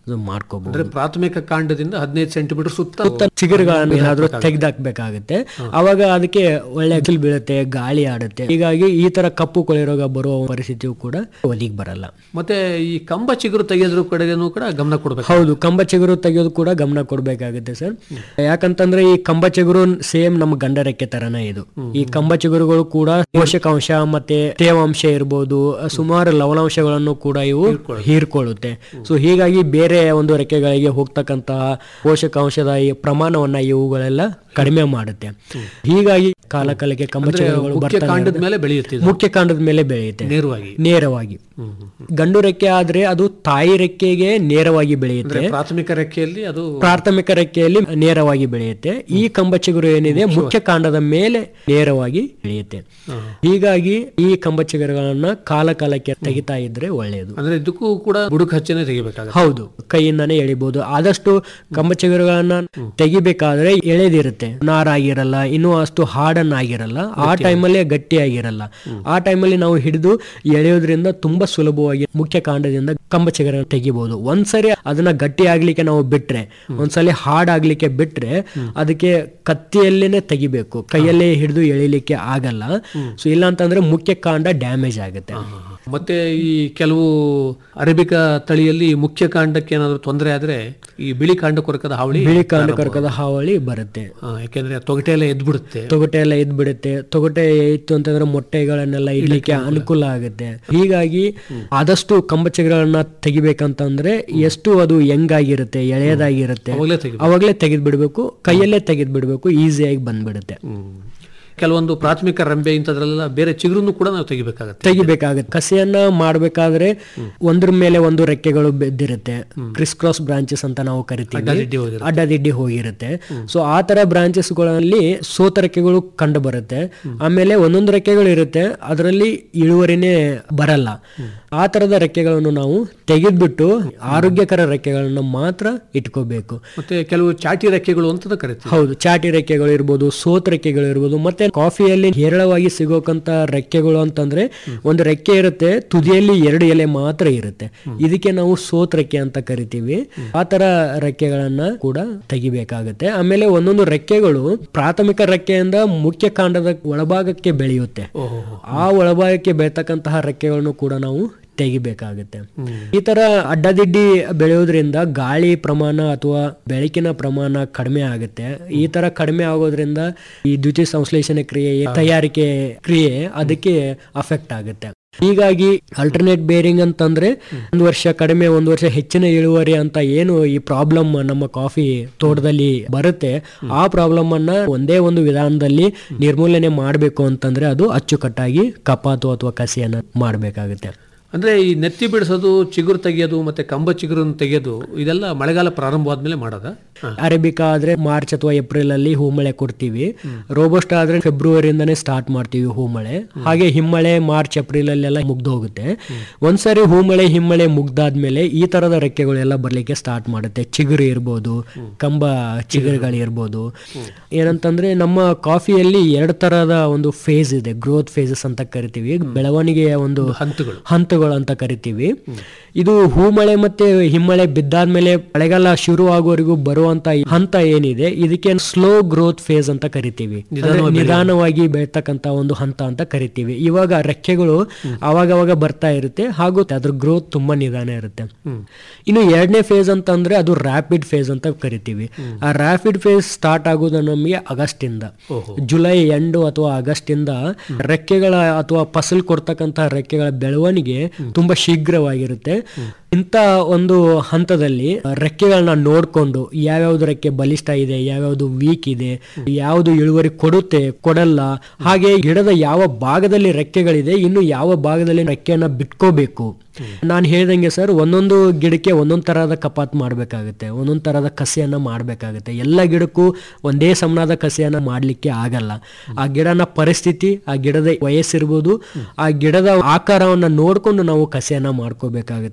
Speaker 10: ಮಾಡ್ಕೋಬಹುದು
Speaker 9: ಅಂದ್ರೆ ಪ್ರಾಥಮಿಕ ಕಾಂಡದಿಂದ ಹದಿನೈದು ಸೆಂಟಿಮೀಟರ್ ಸುತ್ತ
Speaker 10: ಸುತ್ತ ಚಿಗುರುಗಳನ್ನು ಏನಾದ್ರೂ ತೆಗೆದಾಕ್ಬೇಕಾಗುತ್ತೆ ಅವಾಗ ಅದಕ್ಕೆ ಒಳ್ಳೆ ಬಿಸಿಲು ಬೀಳುತ್ತೆ ಗಾಳಿ ಆಡುತ್ತೆ ಹೀಗಾಗಿ ಈ ತರ ಕಪ್ಪು ಕೊಳೆ ರೋಗ ಬರುವ ಪರಿಸ್ಥಿತಿಯು ಕೂಡ ಒಲಿಗೆ ಬರಲ್ಲ
Speaker 9: ಮತ್ತೆ ಈ ಕಂಬ ಚಿಗುರು ತೆಗೆಯೋದ್ರ ಕಡೆಗೂ ಕೂಡ ಗಮನ ಕೊಡ್ಬೇಕು
Speaker 10: ಹೌದು ಕಂಬ ಚಿಗುರು ತೆಗೆಯೋದು ಕೂಡ ಗಮನ ಕೊಡ್ಬೇಕಾಗುತ್ತೆ ಸರ್ ಯಾಕಂತಂದ್ರೆ ಈ ಕಂಬ ಚಿಗುರು ಸೇಮ್ ನಮ್ಮ ಗಂಡ ರೆಕ್ಕೆ ತರನೇ ಇದು ಈ ಕಂಬ ಚಿಗುರುಗಳು ಕೂಡ ಪೋಷಕಾಂಶ ಮತ್ತೆ ತೇವಾಂಶ ಇರ್ಬೋದು ಸುಮಾರು ಲವಣಾಂಶಗಳನ್ನು ಕೂಡ ಇವು ಹೀರ್ಕೊಳ್ಳುತ್ತೆ ಸೊ ಹೀಗಾಗಿ ಬೇರೆ ಒಂದು ರೆಕ್ಕೆಗಳಿಗೆ ಹೋಗ್ತಕ್ಕಂತಹ ಪೋಷಕಾಂಶದ ಈ ಪ್ರಮಾಣವನ್ನ ಇವುಗಳೆಲ್ಲ ಕಡಿಮೆ ಮಾಡುತ್ತೆ ಹೀಗಾಗಿ ಕಾಲ ಕಾಲಕ್ಕೆ ಕಂಬ
Speaker 9: ಅಂದ್ರೆ
Speaker 10: ಚಿಗುರುಗಳು
Speaker 9: ಮುಖ್ಯ
Speaker 10: ಬರ್ತಾನೆ
Speaker 9: ಕಾಂಡದ
Speaker 10: ಇರುತ್ತೆ.
Speaker 9: ಮೇಲೆ ಬೆಳೆಯುತ್ತೆ ಇದು.
Speaker 10: ಮುಖ್ಯ ಕಾಂಡದ ಮೇಲೆ ಬೆಳೆಯುತ್ತೆ
Speaker 9: ನೇರವಾಗಿ
Speaker 10: ನೇರವಾಗಿ ಗಂಡು ರೆಕ್ಕೆ ಆದ್ರೆ ಅದು ತಾಯಿ ರೆಕ್ಕೆಗೆ ನೇರವಾಗಿ ಬೆಳೆಯುತ್ತೆ
Speaker 9: ಅಂದ್ರೆ ಪ್ರಾಥಮಿಕ ರೆಕ್ಕೆಯಲ್ಲಿ ಅದು
Speaker 10: ಪ್ರಾಥಮಿಕ ರೆಕ್ಕೆಯಲ್ಲಿ ನೇರವಾಗಿ ಬೆಳೆಯುತ್ತೆ ಈ ಕಂಬ ಚಿಗುರು ಏನಿದೆ ಮುಖ್ಯ ಕಾಂಡದ ಮೇಲೆ ನೇರವಾಗಿ ಬೆಳೆಯುತ್ತೆ ಹೀಗಾಗಿ ಈ ಕಂಬ ಚಿಗುರುಗಳನ್ನ ಕಾಲ ಕಾಲಕ್ಕೆ ತೆಗಿತಾ ಇದ್ರೆ ಒಳ್ಳೆಯದು
Speaker 9: ಅಂದ್ರೆ ಇದಕ್ಕೂ ಕೂಡ ಬುಡುಕು ಹಚ್ಚನೆ ತೆಗಿಬೇಕಾಗುತ್ತೆ
Speaker 10: ಹೌದು ಕೈಯಿಂದಾನೇ ಎಳಿಬಹುದು ಆದಷ್ಟು ಕಂಬ ಚಿಗುರುಗಳನ್ನ ತೆಗಿಬೇಕಾದ್ರೆ ಎಳೆದಿರುತ್ತೆ ನಾರಾಗಿರಲ್ಲ ಇನ್ನೂ ಅಷ್ಟು ಹಾರ್ಡನ್ ಆಗಿರಲ್ಲ ಆ ಟೈಮಲ್ಲಿ ಗಟ್ಟಿಯಾಗಿರಲ್ಲ ಆ ಟೈಮಲ್ಲಿ ನಾವು ಹಿಡಿದು ಎಳೆಯೋದ್ರಿಂದ ತುಂಬಾ ಸುಲಭವಾಗಿ ಮುಖ್ಯ ಕಾಂಡದಿಂದ ಕಂಬ ಚಿಗುರನ್ನ ತೆಗಿಬಹುದು ಒಂದ್ಸರಿ ಅದನ್ನ ಗಟ್ಟಿ ಆಗ್ಲಿಕ್ಕೆ ನಾವು ಬಿಟ್ರೆ ಒಂದ್ಸಲಿ ಹಾರ್ಡ್ ಆಗ್ಲಿಕ್ಕೆ ಬಿಟ್ರೆ ಅದಕ್ಕೆ ಕತ್ತಿಯಲ್ಲೇನೆ ತೆಗಿಬೇಕು ಕೈಯಲ್ಲೇ ಹಿಡಿದು ಎಳಿಲಿಕ್ಕೆ ಆಗಲ್ಲ ಸೊ ಇಲ್ಲ ಅಂತಂದ್ರೆ ಮುಖ್ಯ ಕಾಂಡ ಡ್ಯಾಮೇಜ್ ಆಗುತ್ತೆ
Speaker 9: ಮತ್ತೆ ಈ ಕೆಲವು ಅರೇಬಿಕಾ ತಳಿಯಲ್ಲಿ ಮುಖ್ಯ ಕಾಂಡಕ್ಕೆ ಏನಾದ್ರು ತೊಂದರೆ ಆದ್ರೆ ಈ ಬಿಳಿ ಕಾಂಡ ಕೊರಕದ ಹಾವಳಿ
Speaker 10: ಬಿಳಿ ಕಾಂಡ ಕರ್ಕದ ಹಾವಳಿ ಬರುತ್ತೆ
Speaker 9: ಆ, ಯಾಕೆಂದ್ರೆ ತೊಗಟೆ ಎಲ್ಲ ಎದ್ಬಿಡುತ್ತೆ
Speaker 10: ತೊಗಟೆ ಎಲ್ಲ ಇದ್ ಬಿಡುತ್ತೆ ತೊಗಟೆ ಇತ್ತು ಅಂತಂದ್ರೆ ಮೊಟ್ಟೆಗಳನ್ನೆಲ್ಲ ಇಡ್ಲಿಕ್ಕೆ ಅನುಕೂಲ ಆಗುತ್ತೆ ಹೀಗಾಗಿ ಆದಷ್ಟು ಕಂಬಚಿಗಳನ್ನ ತೆಗಿಬೇಕಂತಂದ್ರೆ ಎಷ್ಟು ಅದು ಹೆಂಗಾಗಿರುತ್ತೆ ಎಳೆಯದಾಗಿರುತ್ತೆ
Speaker 9: ಅವಾಗ್ಲೇ ತೆಗಿಬೇಕು.
Speaker 10: ಅವಾಗಲೇ ತೆಗೆದ್ ಬಿಡ್ಬೇಕು ಕೈಯಲ್ಲೇ ತೆಗೆದ್ ಬಿಡ್ಬೇಕು ಈಸಿಯಾಗಿ ಬಂದ್ಬಿಡುತ್ತೆ
Speaker 9: ಕೆಲವೊಂದು ಪ್ರಾಥಮಿಕ ರಂಬೆ ಇಂಥದ್ರೆಲ್ಲ ಬೇರೆ ಚಿಗುರುನು ಕೂಡ ನಾವು ತೆಗಿಬೇಕಾಗತ್ತೆ
Speaker 10: ತೆಗಿಬೇಕಾಗುತ್ತೆ ಕಸಿಯನ್ನ ಮಾಡ್ಬೇಕಾದ್ರೆ ಒಂದ್ರ ಮೇಲೆ ಒಂದು ರೆಕ್ಕೆಗಳು ಬೆದ್ದಿರುತ್ತೆ ಕ್ರಿಸ್ ಕ್ರಾಸ್ ಬ್ರಾಂಚಸ್ ಅಂತ ನಾವು ಕರಿತೀವಿ
Speaker 9: ಅಡ್ಡದಿಡ್ಡಿ ಹೋಗಿರುತ್ತೆ.
Speaker 10: ಅಡ್ಡದಿಡ್ಡಿ ಹೋಗಿರುತ್ತೆ ಸೊ ಆ ತರ ಬ್ರಾಂಚಸ್ ಗಳಲ್ಲಿ ಸೋತ ರೆಕ್ಕೆಗಳು ಕಂಡು ಬರುತ್ತೆ ಆಮೇಲೆ ಒಂದೊಂದು ರೆಕ್ಕೆಗಳು ಇರುತ್ತೆ ಅದರಲ್ಲಿ ಇಳುವರಿನೇ ಬರಲ್ಲ ಆ ತರದ ರೆಕ್ಕೆಗಳನ್ನು ನಾವು ತೆಗೆದ್ಬಿಟ್ಟು ಆರೋಗ್ಯಕರ ರೆಕ್ಕೆಗಳನ್ನ ಮಾತ್ರ ಇಟ್ಕೋಬೇಕು
Speaker 9: ಮತ್ತೆ ಕೆಲವು ಚಾಟಿ ರೆಕ್ಕೆಗಳು ಅಂತ ಕರಿತೀವಿ
Speaker 10: ಹೌದು ಚಾಟಿ ರೆಕ್ಕೆಗಳು ಇರ್ಬೋದು ಸೋತ್ ರೆಕ್ಕೆಗಳು ಇರ್ಬೋದು ಮತ್ತೆ ಕಾಫಿಯಲ್ಲಿ ಹೇರಳವಾಗಿ ಸಿಗೋಕಂತ ರೆಕ್ಕೆಗಳು ಅಂತಂದ್ರೆ ಒಂದು ರೆಕ್ಕೆ ಇರುತ್ತೆ ತುದಿಯಲ್ಲಿ ಎರಡು ಎಲೆ ಮಾತ್ರ ಇರುತ್ತೆ ಇದಕ್ಕೆ ನಾವು ಸೋತ್ ರೆಕ್ಕೆ ಅಂತ ಕರಿತೀವಿ ಆ ತರ ರೆಕ್ಕೆಗಳನ್ನ ಕೂಡ ತೆಗಿಬೇಕಾಗುತ್ತೆ ಆಮೇಲೆ ಒಂದೊಂದು ರೆಕ್ಕೆಗಳು ಪ್ರಾಥಮಿಕ ರೆಕ್ಕೆಯಿಂದ ಮುಖ್ಯ ಕಾಂಡದ ಒಳಭಾಗಕ್ಕೆ ಬೆಳೆಯುತ್ತೆ ಆ ಒಳಭಾಗಕ್ಕೆ ಬೆಳತಕ್ಕಂತಹ ರೆಕ್ಕೆಗಳನ್ನು ಕೂಡ ನಾವು ತೆಗಿಬೇಕಾಗುತ್ತೆ ಈ ತರ ಅಡ್ಡದಿಡ್ಡಿ ಬೆಳೆಯೋದ್ರಿಂದ ಗಾಳಿ ಪ್ರಮಾಣ ಅಥವಾ ಬೆಳಕಿನ ಪ್ರಮಾಣ ಕಡಿಮೆ ಆಗುತ್ತೆ ಈ ತರ ಕಡಿಮೆ ಆಗೋದ್ರಿಂದ ಈ ದ್ವಿತೀಯ ಸಂಶ್ಲೇಷಣೆ ಕ್ರಿಯೆ ತಯಾರಿಕೆ ಕ್ರಿಯೆ ಅದಕ್ಕೆ ಅಫೆಕ್ಟ್ ಆಗುತ್ತೆ ಹೀಗಾಗಿ ಅಲ್ಟರ್ನೇಟ್ ಬೇರಿಂಗ್ ಅಂತಂದ್ರೆ ಒಂದು ವರ್ಷ ಕಡಿಮೆ ಒಂದು ವರ್ಷ ಹೆಚ್ಚಿನ ಇಳುವರಿ ಅಂತ ಏನು ಈ ಪ್ರಾಬ್ಲಮ್ ನಮ್ಮ ಕಾಫಿ ತೋಟದಲ್ಲಿ ಬರುತ್ತೆ ಆ ಪ್ರಾಬ್ಲಮ್ ಅನ್ನ ಒಂದೇ ಒಂದು ವಿಧಾನದಲ್ಲಿ ನಿರ್ಮೂಲನೆ ಮಾಡಬೇಕು ಅಂತಂದ್ರೆ ಅದು ಅಚ್ಚುಕಟ್ಟಾಗಿ ಕಪಾತು ಅಥವಾ ಕಸಿಯನ್ನ ಮಾಡಬೇಕಾಗುತ್ತೆ
Speaker 9: ಅಂದ್ರೆ ಈ ನೆತ್ತಿ ಬಿಡಿಸೋದು ಚಿಗುರು ತೆಗೆಯೋದು ಮತ್ತೆ ಕಂಬ ಚಿಗುರನ್ನು ತೆಗೆಯೋದು ಇದೆಲ್ಲ ಮಳೆಗಾಲ ಪ್ರಾರಂಭವಾದ್ಮೇಲೆ ಮಾಡೋದ
Speaker 10: ಅರೇಬಿಕಾ ಆದ್ರೆ ಮಾರ್ಚ್ ಅಥವಾ ಏಪ್ರಿಲ್ ಅಲ್ಲಿ ಹೂಮಳೆ ಕೊಡ್ತೀವಿ ರೋಬೋಸ್ಟ್ ಆದ್ರೆ ಫೆಬ್ರವರಿಯಿಂದಾನೇ ಸ್ಟಾರ್ಟ್ ಮಾಡ್ತೀವಿ ಹೂಮಳೆ ಹಾಗೆ ಹಿಮ್ಮಳೆ ಮಾರ್ಚ್ ಏಪ್ರಿಲ್ ಅಲ್ಲೆಲ್ಲ ಮುಗ್ದು ಹೋಗುತ್ತೆ ಒಂದ್ಸರಿ ಹೂಮಳೆ ಹಿಮ್ಮಳೆ ಮುಗ್ದಾದ್ಮೇಲೆ ಈ ತರದ ರೆಕ್ಕೆಗಳೆಲ್ಲ ಬರ್ಲಿಕ್ಕೆ ಸ್ಟಾರ್ಟ್ ಮಾಡುತ್ತೆ ಚಿಗುರು ಇರ್ಬೋದು ಕಂಬ ಚಿಗುರುಗಳು ಇರ್ಬೋದು ಏನಂತಂದ್ರೆ ನಮ್ಮ ಕಾಫಿಯಲ್ಲಿ ಎರಡು ತರದ ಒಂದು ಫೇಸ್ ಇದೆ ಗ್ರೋತ್ ಫೇಸಸ್ ಅಂತ ಕರಿತೀವಿ ಬೆಳವಣಿಗೆಯ ಒಂದು
Speaker 9: ಹಂತಗಳು
Speaker 10: ಹಂತಗಳು ಅಂತ ಕರಿತೀವಿ ಇದು ಹೂಮಳೆ ಮತ್ತೆ ಹಿಮ್ಮಳೆ ಬಿದ್ದಾದ್ಮೇಲೆ ಮಳೆಗಾಲ ಶುರು ಆಗೋವರೆಗೂ ಬರುವಂತ ಈ ಹಂತ ಏನಿದೆ ಇದಕ್ಕೆ ಸ್ಲೋ ಗ್ರೋತ್ ಫೇಸ್ ಅಂತ ಕರಿತೀವಿ ಅಂದ್ರೆ ನಿಧಾನವಾಗಿ ಬೆಳ್ತಕ್ಕಂತ ಒಂದು ಹಂತ ಅಂತ ಕರಿತೀವಿ ಇವಾಗ ರೆಕ್ಕೆಗಳು ಅವಾಗವಾಗ ಬರ್ತಾ ಇರುತ್ತೆ ಹಾಗೂ ಅದ್ರ ಗ್ರೋತ್ ತುಂಬಾ ನಿಧಾನ ಇರುತ್ತೆ ಇನ್ನು ಎರಡನೇ ಫೇಸ್ ಅಂತಂದ್ರೆ ಅದು ರ್ಯಾಪಿಡ್ ಫೇಸ್ ಅಂತ ಕರಿತೀವಿ ಆ ರ್ಯಾಪಿಡ್ ಫೇಸ್ ಸ್ಟಾರ್ಟ್ ಆಗೋದು ನಮಗೆ ಆಗಸ್ಟ್ ಇಂದ ಜುಲೈ ಎಂಡು ಅಥವಾ ಆಗಸ್ಟ್ ಇಂದ ರೆಕ್ಕೆಗಳ ಅಥವಾ ಫಸಲ್ ಕೊಡ್ತಕ್ಕಂತಹ ರೆಕ್ಕೆಗಳ ಬೆಳವಣಿಗೆ ತುಂಬಾ ಶೀಘ್ರವಾಗಿರುತ್ತೆ ಇಂಥ ಒಂದು ಹಂತದಲ್ಲಿ ರೆಕ್ಕೆಗಳನ್ನ ನೋಡ್ಕೊಂಡು ಯಾವ್ಯಾವ್ದು ರೆಕ್ಕೆ ಬಲಿಷ್ಠ ಇದೆ ಯಾವ್ಯಾವ್ದು ವೀಕ್ ಇದೆ ಯಾವ್ದು ಇಳುವರಿ ಕೊಡುತ್ತೆ ಕೊಡಲ್ಲ ಹಾಗೆ ಗಿಡದ ಯಾವ ಭಾಗದಲ್ಲಿ ರೆಕ್ಕೆಗಳಿದೆ ಇನ್ನು ಯಾವ ಭಾಗದಲ್ಲಿ ರೆಕ್ಕೆಯನ್ನ ಬಿಟ್ಕೋಬೇಕು ನಾನು ಹೇಳ್ದಂಗೆ ಸರ್ ಒಂದೊಂದು ಗಿಡಕ್ಕೆ ಒಂದೊಂದು ತರಹದ ಕಪಾತ್ ಮಾಡಬೇಕಾಗುತ್ತೆ ಒಂದೊಂದು ತರಹದ ಕಸಿಯನ್ನ ಮಾಡಬೇಕಾಗುತ್ತೆ ಎಲ್ಲ ಗಿಡಕ್ಕೂ ಒಂದೇ ಸಮನಾದ ಕಸಿಯನ್ನ ಮಾಡಲಿಕ್ಕೆ ಆಗಲ್ಲ ಆ ಗಿಡನ ಪರಿಸ್ಥಿತಿ ಆ ಗಿಡದ ವಯಸ್ಸಿರ್ಬೋದು ಆ ಗಿಡದ ಆಕಾರವನ್ನ ನೋಡ್ಕೊಂಡು ನಾವು ಕಸಿಯನ್ನ ಮಾಡ್ಕೋಬೇಕಾಗುತ್ತೆ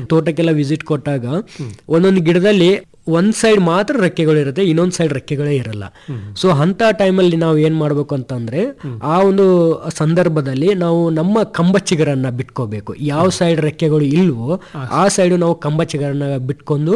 Speaker 10: ತೋಟಕ್ಕೆಲ್ಲ ವಿಸಿಟ್ ಕೊಟ್ಟಾಗ ಒಂದೊಂದು ಗಿಡದಲ್ಲಿ ಒಂದ್ ಸೈಡ್ ಮಾತ್ರ ರೆಕ್ಕೆಗಳು ಇರುತ್ತೆ ಇನ್ನೊಂದ್ ಸೈಡ್ ರೆಕ್ಕೆಗಳೇ ಇರಲ್ಲ ಸೊ ಅಂತ ಟೈಮಲ್ಲಿ ನಾವು ಏನ್ ಮಾಡ್ಬೇಕು ಅಂತಂದ್ರೆ ಆ ಒಂದು ಸಂದರ್ಭದಲ್ಲಿ ನಾವು ನಮ್ಮ ಕಂಬಚ್ಚಿಗರನ್ನ ಬಿಟ್ಕೋಬೇಕು ಯಾವ ಸೈಡ್ ರೆಕ್ಕೆಗಳು ಇಲ್ವೋ ಆ ಸೈಡ್ ನಾವು ಕಂಬಚ್ಚಿಗರನ್ನ ಬಿಟ್ಕೊಂಡು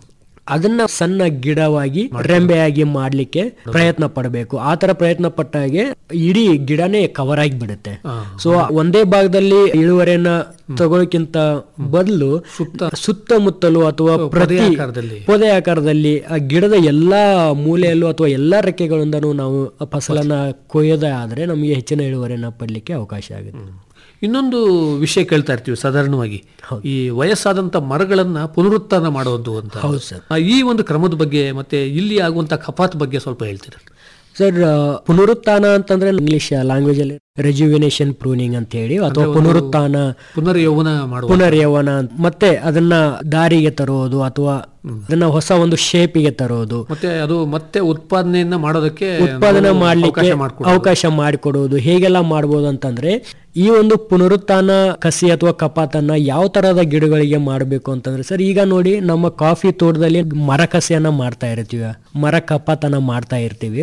Speaker 10: ಅದನ್ನ ಸಣ್ಣ ಗಿಡವಾಗಿ ರೆಂಬೆಯಾಗಿ ಮಾಡ್ಲಿಕ್ಕೆ ಪ್ರಯತ್ನ ಪಡಬೇಕು ಆ ತರ ಪ್ರಯತ್ನ ಪಟ್ಟಾಗೆ ಇಡೀ ಗಿಡನೇ ಕವರ್ ಆಗಿ ಬಿಡುತ್ತೆ ಸೊ ಒಂದೇ ಭಾಗದಲ್ಲಿ ಇಳುವರಿಯನ್ನ ತಗೊಳಕ್ಕಿಂತ ಬದಲು ಸುತ್ತಮುತ್ತಲು ಅಥವಾ ಪ್ರತಿ
Speaker 9: ಆಕಾರದಲ್ಲಿ.
Speaker 10: ಪೊದೆ ಆಕಾರದಲ್ಲಿ ಆ ಗಿಡದ ಎಲ್ಲಾ ಮೂಲೆಯಲ್ಲೂ ಅಥವಾ ಎಲ್ಲಾ ರೆಕ್ಕೆಗಳಿಂದನೂ ನಾವು ಆ ಫಸಲನ್ನ ಕೊಯ್ಯೋದೇ ಆದ್ರೆ ನಮಗೆ ಹೆಚ್ಚಿನ ಇಳುವರಿಯನ್ನ ಪಡ್ಲಿಕ್ಕೆ ಅವಕಾಶ ಆಗುತ್ತೆ
Speaker 9: ಇನ್ನೊಂದು ವಿಷಯ ಕೇಳ್ತಾ ಇರ್ತೀವಿ ಸಾಧಾರಣವಾಗಿ ಈ ವಯಸ್ಸಾದಂತ ಮರಗಳನ್ನ ಪುನರುತ್ಥಾನ ಮಾಡೋದು ಅಂತ
Speaker 10: ಹೌದು ಸರ್.
Speaker 9: ಆ, ಈ ಒಂದು ಕ್ರಮದ ಬಗ್ಗೆ ಮತ್ತೆ ಇಲ್ಲಿ ಆಗುವಂತ ಕಪಾತ್ ಬಗ್ಗೆ ಸ್ವಲ್ಪ ಹೇಳ್ತೀರಾ
Speaker 10: ಸರ್ ಆ, ಪುನರುತ್ಥಾನ ಅಂತಂದ್ರೆ ಇಂಗ್ಲಿಷ್ ಲ್ಯಾಂಗ್ವೇಜ್ ಅಲ್ಲಿ ರೆಜ್ಯುವಿನೇಷನ್ ಪ್ರೂನಿಂಗ್ ಅಂತ ಹೇಳಿ ಅಥವಾ ಪುನರುತ್ಥಾನ
Speaker 9: ಪುನರ್ ಯೌವನ ಮಾಡುವ
Speaker 10: ಪುನರ್ಯೌವನ ಅಂತ. ಮತ್ತೆ ಅದನ್ನ ದಾರಿಗೆ ತರೋದು ಅಥವಾ ಅದನ್ನ ಹೊಸ ಒಂದು ಶೇಪಿಗೆ ತರೋದು
Speaker 9: ಮತ್ತೆ ಅದು ಮತ್ತೆ ಉತ್ಪಾದನೆಯನ್ನ ಮಾಡೋದಕ್ಕೆ
Speaker 10: ಉತ್ಪಾದನೆ
Speaker 9: ನಾವು
Speaker 10: ಮಾಡ್ಲಿಕ್ಕೆ
Speaker 9: ಅವಕಾಶ ಮಾಡ್ಕೊಡೋದು.
Speaker 10: ಅವಕಾಶ ಮಾಡಿಕೊಡುವುದು ಹೇಗೆಲ್ಲ ಮಾಡ್ಬೋದು ಅಂತಂದ್ರೆ ಈ ಒಂದು ಪುನರುತ್ಥಾನ ಕಸಿ ಅಥವಾ ಕಪಾತನ್ನ ಯಾವ ತರಹದ ಗಿಡಗಳಿಗೆ ಮಾಡಬೇಕು ಅಂತಂದ್ರೆ ಸರ್ ಈಗ ನೋಡಿ ನಮ್ಮ ಕಾಫಿ ತೋಟದಲ್ಲಿ ಮರ ಕಸಿಯನ್ನ ಮಾಡ್ತಾ ಇರ್ತೀವಿ ಮರ ಕಪಾತನ ಮಾಡ್ತಾ ಇರ್ತೀವಿ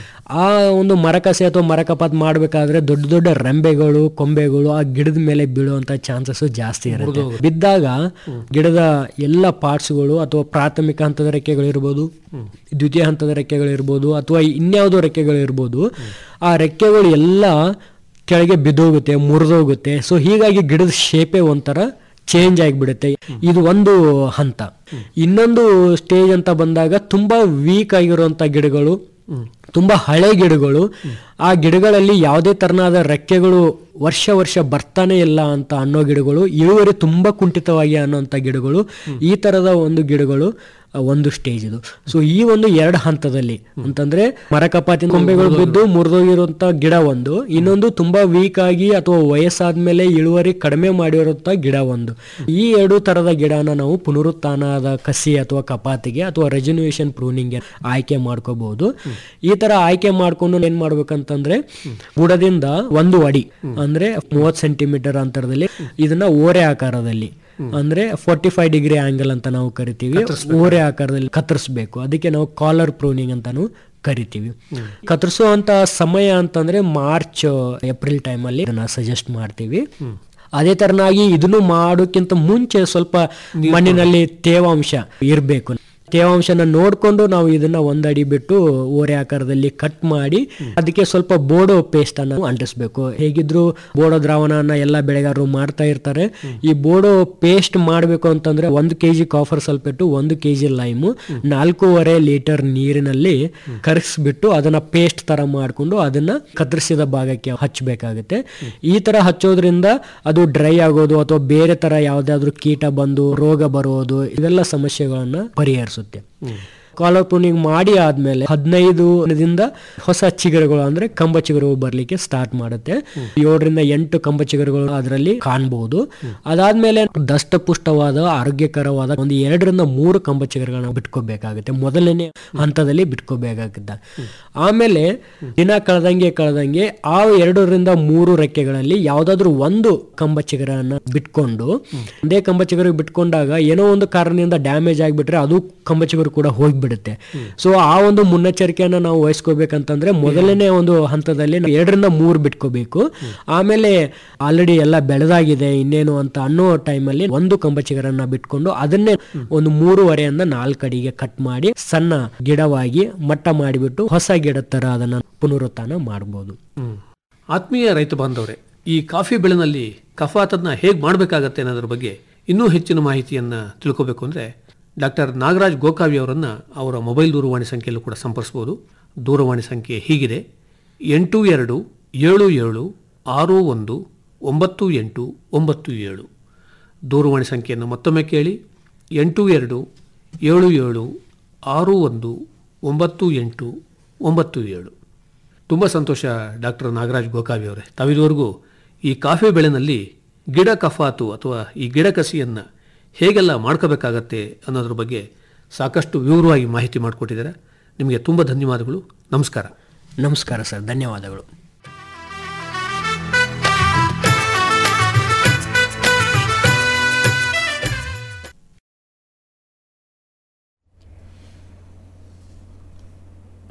Speaker 10: ಆ ಒಂದು ಮರ ಕಸಿ ಅಥವಾ ಮರ ಕಪಾತ್ ಮಾಡ್ಬೇಕಾದ್ರೆ ದೊಡ್ಡ ದೊಡ್ಡ ರೆಂಬೆಗಳು ಕೊಂಬೆಗಳು ಆ ಗಿಡದ ಮೇಲೆ ಬೀಳುವಂತ ಚಾನ್ಸಸ್ ಜಾಸ್ತಿ ಇರುತ್ತೆ ಬಿದ್ದಾಗ ಗಿಡದ ಎಲ್ಲ ಪಾರ್ಟ್ಸ್ಗಳು ಅಥವಾ ಪ್ರಾಥಮಿಕ ಹಂತದ ರೆಕ್ಕೆಗಳಿರ್ಬೋದು ದ್ವಿತೀಯ ಹಂತದ ರೆಕ್ಕೆಗಳಿರ್ಬೋದು ಅಥವಾ ಇನ್ಯಾವುದೋ ರೆಕ್ಕೆಗಳಿರ್ಬೋದು ಆ ರೆಕ್ಕೆಗಳು ಎಲ್ಲ ಕೆಳಗೆ ಬಿದ್ದೋಗುತ್ತೆ ಮುರಿದೋಗುತ್ತೆ ಸೊ ಹೀಗಾಗಿ ಗಿಡದ ಶೇಪೇ ಒಂಥರ ಚೇಂಜ್ ಆಗಿಬಿಡುತ್ತೆ ಇದು ಒಂದು ಹಂತ ಇನ್ನೊಂದು ಸ್ಟೇಜ್ ಅಂತ ಬಂದಾಗ ತುಂಬಾ ವೀಕ್ ಆಗಿರುವಂತ ಗಿಡಗಳು ತುಂಬಾ ಹಳೆ ಗಿಡಗಳು ಆ ಗಿಡಗಳಲ್ಲಿ ಯಾವುದೇ ತರನಾದ ರೆಕ್ಕೆಗಳು ವರ್ಷ ವರ್ಷ ಬರ್ತಾನೆ ಇಲ್ಲ ಅಂತ ಅನ್ನೋ ಗಿಡಗಳು ಇಳುವರಿ ತುಂಬಾ ಕುಂಠಿತವಾಗಿ ಅನ್ನೋಂಥ ಗಿಡಗಳು ಈ ತರದ ಒಂದು ಗಿಡಗಳು ಆ, ಒಂದು ಸ್ಟೇಜ್ ಇದು ಸೊ ಈ ಒಂದು ಎರಡು ಹಂತದಲ್ಲಿ ಅಂತಂದ್ರೆ ಮರ ಕಪಾತಿನ ಕೊಂಬೆಗಳು ಬಿದ್ದು ಮುರಿದೋಗಿರುವಂತ ಗಿಡ ಒಂದು ಇನ್ನೊಂದು ತುಂಬಾ ವೀಕ್ ಆಗಿ ಅಥವಾ ವಯಸ್ಸಾದ್ಮೇಲೆ ಇಳುವರಿ ಕಡಿಮೆ ಮಾಡಿರುವಂತ ಗಿಡ ಒಂದು ಈ ಎರಡು ತರದ ಗಿಡನ ನಾವು ಪುನರುತ್ಥಾನದ ಕಸಿ ಅಥವಾ ಕಪಾತಿಗೆ ಅಥವಾ ರೆಜನ್ಯೂಯೇಷನ್ ಪ್ರೂನಿಂಗ್ ಆಯ್ಕೆ ಮಾಡ್ಕೋಬಹುದು ಈ ತರ ಆಯ್ಕೆ ಮಾಡ್ಕೊಂಡು ಏನ್ ಮಾಡ್ಬೇಕಂತಂದ್ರೆ ಬುಡದಿಂದ ಒಂದು ಅಡಿ ಅಂದ್ರೆ ಮೂವತ್ ಸೆಂಟಿಮೀಟರ್ ಅಂತರದಲ್ಲಿ ಇದನ್ನ ಓರೆ ಆಕಾರದಲ್ಲಿ ಅಂದ್ರೆ ಫೋರ್ಟಿ ಫೈವ್ ಡಿಗ್ರಿ ಆಂಗಲ್ ಅಂತ ನಾವು ಕರಿತೀವಿ ಓರೆ ಆಕಾರದಲ್ಲಿ ಕತ್ತರಿಸಬೇಕು ಅದಕ್ಕೆ ನಾವು ಕಾಲರ್ ಪ್ರೂನಿಂಗ್ ಅಂತಾನು ಕರಿತೀವಿ ಕತ್ತರಿಸುವಂತ ಸಮಯ ಅಂತಂದ್ರೆ ಮಾರ್ಚ್ ಏಪ್ರಿಲ್ ಟೈಮ್ ಅಲ್ಲಿ ಇದನ್ನ ಸಜೆಸ್ಟ್ ಮಾಡ್ತೀವಿ ಅದೇ ತರನಾಗಿ ಇದನ್ನು ಮಾಡೋಕ್ಕಿಂತ ಮುಂಚೆ ಸ್ವಲ್ಪ ಮಣ್ಣಿನಲ್ಲಿ ತೇವಾಂಶ ಇರಬೇಕು ತೇವಾಂಶನ ನೋಡ್ಕೊಂಡು ನಾವು ಇದನ್ನ ಒಂದಡಿ ಬಿಟ್ಟು ಓರೆ ಆಕಾರದಲ್ಲಿ ಕಟ್ ಮಾಡಿ ಅದಕ್ಕೆ ಸ್ವಲ್ಪ ಬೋಡೋ ಪೇಸ್ಟ್ ಅನ್ನು ಅಂಟಿಸ್ಬೇಕು ಹೇಗಿದ್ರು ಬೋಡೋ ದ್ರಾವಣನ ಎಲ್ಲ ಬೆಳೆಗಾರರು ಮಾಡ್ತಾ ಇರ್ತಾರೆ ಈ ಬೋಡೋ ಪೇಸ್ಟ್ ಮಾಡಬೇಕು ಅಂತಂದ್ರೆ ಒಂದು ಕೆಜಿ ಕಾಫರ್ ಸಲ್ಪೇಟು ಒಂದು ಕೆಜಿ ಲೈಮು ನಾಲ್ಕೂವರೆ ಲೀಟರ್ ನೀರಿನಲ್ಲಿ ಕರಗಿಸ್ಬಿಟ್ಟು ಅದನ್ನ ಪೇಸ್ಟ್ ತರ ಮಾಡ್ಕೊಂಡು ಅದನ್ನ ಕತ್ತರಿಸಿದ ಭಾಗಕ್ಕೆ ಹಚ್ಚಬೇಕಾಗುತ್ತೆ ಈ ತರ ಹಚ್ಚೋದ್ರಿಂದ ಅದು ಡ್ರೈ ಆಗೋದು ಅಥವಾ ಬೇರೆ ತರ ಯಾವ್ದಾದ್ರು ಕೀಟ ಬಂದು ರೋಗ ಬರೋದು ಇವೆಲ್ಲ ಸಮಸ್ಯೆಗಳನ್ನ ಪರಿಹರಿಸುತ್ತೆ ಕಾಲರ್ ಪ್ರೂನಿಂಗ್ ಮಾಡಿ ಆದ್ಮೇಲೆ ಹದಿನೈದು ದಿನದಿಂದ ಹೊಸ ಚಿಗುರುಗಳು ಅಂದ್ರೆ ಕಂಬ ಚಿಗುರು ಬರ್ಲಿಕ್ಕೆ ಸ್ಟಾರ್ಟ್ ಮಾಡುತ್ತೆ ಏಳರಿಂದ ಎಂಟು ಕಂಬ ಚಿಗುರುಗಳು ಅದರಲ್ಲಿ ಕಾಣಬಹುದು ಅದಾದ್ಮೇಲೆ ದಷ್ಟಪುಷ್ಟವಾದ ಆರೋಗ್ಯಕರವಾದ ಒಂದು ಎರಡರಿಂದ ಮೂರು ಕಂಬ ಚಿಗುರುಗಳನ್ನ ಬಿಟ್ಕೋಬೇಕಾಗುತ್ತೆ ಮೊದಲನೇ ಹಂತದಲ್ಲಿ ಬಿಟ್ಕೋಬೇಕಾಗುತ್ತೆ ಆಮೇಲೆ ದಿನ ಕಳೆದಂಗೆ ಕಳೆದಂಗೆ ಆ ಎರಡರಿಂದ ಮೂರು ರೆಕ್ಕೆಗಳಲ್ಲಿ ಯಾವ್ದಾದ್ರು ಒಂದು ಕಂಬ ಚಿಗುರನ್ನ ಬಿಟ್ಕೊಂಡು ಒಂದೇ ಕಂಬ ಚಿಗುರು ಬಿಟ್ಕೊಂಡಾಗ ಏನೋ ಒಂದು ಕಾರಣದಿಂದ ಡ್ಯಾಮೇಜ್ ಆಗಿಬಿಟ್ರೆ ಅದು ಕಂಬ ಚಿಗುರು ಕೂಡ ಹೋಗ್ಬಿಡುತ್ತೆ ಸೊ ಆ ಒಂದು ಮುನ್ನೆಚ್ಚರಿಕೆಯನ್ನ ನಾವು ವಹಿಸ್ಕೋಬೇಕಂತಂದ್ರೆ ಮೊದಲನೇ ಒಂದು ಹಂತದಲ್ಲಿ ನಾವು ಎರಡರಿಂದ ಮೂರು ಬಿಟ್ಕೋಬೇಕು ಆಮೇಲೆ ಆಲ್ರೆಡಿ ಎಲ್ಲ ಬೆಳೆದಾಗಿದೆ ಇನ್ನೇನು ಅಂತ ಅನ್ನೋ ಟೈಮಲ್ಲಿ ಒಂದು ಕಂಬ ಚಿಗುರನ್ನ ಬಿಟ್ಕೊಂಡು ಅದನ್ನೇ ಒಂದು ಮೂರುವರೆಯಿಂದ ನಾಲ್ಕು ಅಡಿಗೆ ಕಟ್ ಮಾಡಿ ಸಣ್ಣ ಗಿಡವಾಗಿ ಮಟ್ಟ ಮಾಡಿಬಿಟ್ಟು ಹೊಸ ಗಿಡದ ತರ ಅದನ್ನ ಪುನರುತ್ಥಾನ ಮಾಡಬಹುದು
Speaker 9: ಹ್ಮ್. ಆತ್ಮೀಯ ರೈತ ಬಾಂಧವರೇ ಈ ಕಾಫಿ ಬೆಳೆನಲ್ಲಿ ಕಫಾತನ್ನ ಹೇಗೆ ಮಾಡಬೇಕಾಗತ್ತೆ ಅನ್ನೋದ್ರ ಬಗ್ಗೆ ಇನ್ನೂ ಹೆಚ್ಚಿನ ಮಾಹಿತಿಯನ್ನ ತಿಳ್ಕೋಬೇಕು ಅಂದ್ರೆ ಡಾಕ್ಟರ್ ನಾಗರಾಜ್ ಗೋಕಾವಿ ಅವರನ್ನ ಅವರ ಮೊಬೈಲ್ ದೂರವಾಣಿ ಸಂಖ್ಯೆಯಲ್ಲೂ ಕೂಡ ಸಂಪರ್ಸ್ಬೋದು ದೂರವಾಣಿ ಸಂಖ್ಯೆ ಹೀಗಿದೆ ಎಂಟು ಎರಡು ಏಳು ಏಳು ಆರು ಒಂದು ಒಂಬತ್ತು ಎಂಟು ಒಂಬತ್ತು ಏಳು ದೂರವಾಣಿ ಸಂಖ್ಯೆಯನ್ನು ಮತ್ತೊಮ್ಮೆ ಕೇಳಿ ಎಂಟು ಎರಡು ಏಳು ಏಳು ಆರು ಒಂದು ಒಂಬತ್ತು ಎಂಟು ಒಂಬತ್ತು ಏಳು ತುಂಬ ಸಂತೋಷ ಡಾಕ್ಟರ್ ನಾಗರಾಜ್ ಗೋಕಾವಿ ಅವರೇ ತಾವಿದುವರೆಗೂ ಈ ಕಾಫಿ ಬೆಳೆನಲ್ಲಿ ಗಿಡ ಕಫಾತು ಅಥವಾ ಈ ಗಿಡ ಕಸಿಯನ್ನು ಹೇಗೆಲ್ಲ ಮಾಡ್ಕೋಬೇಕಾಗತ್ತೆ ಅನ್ನೋದ್ರ ಬಗ್ಗೆ ಸಾಕಷ್ಟು ವಿವರವಾಗಿ ಮಾಹಿತಿ ಮಾಡಿಕೊಟ್ಟಿದ್ದಾರೆ ನಿಮಗೆ ತುಂಬ ಧನ್ಯವಾದಗಳು ನಮಸ್ಕಾರ
Speaker 10: ನಮಸ್ಕಾರ ಸರ್ ಧನ್ಯವಾದಗಳು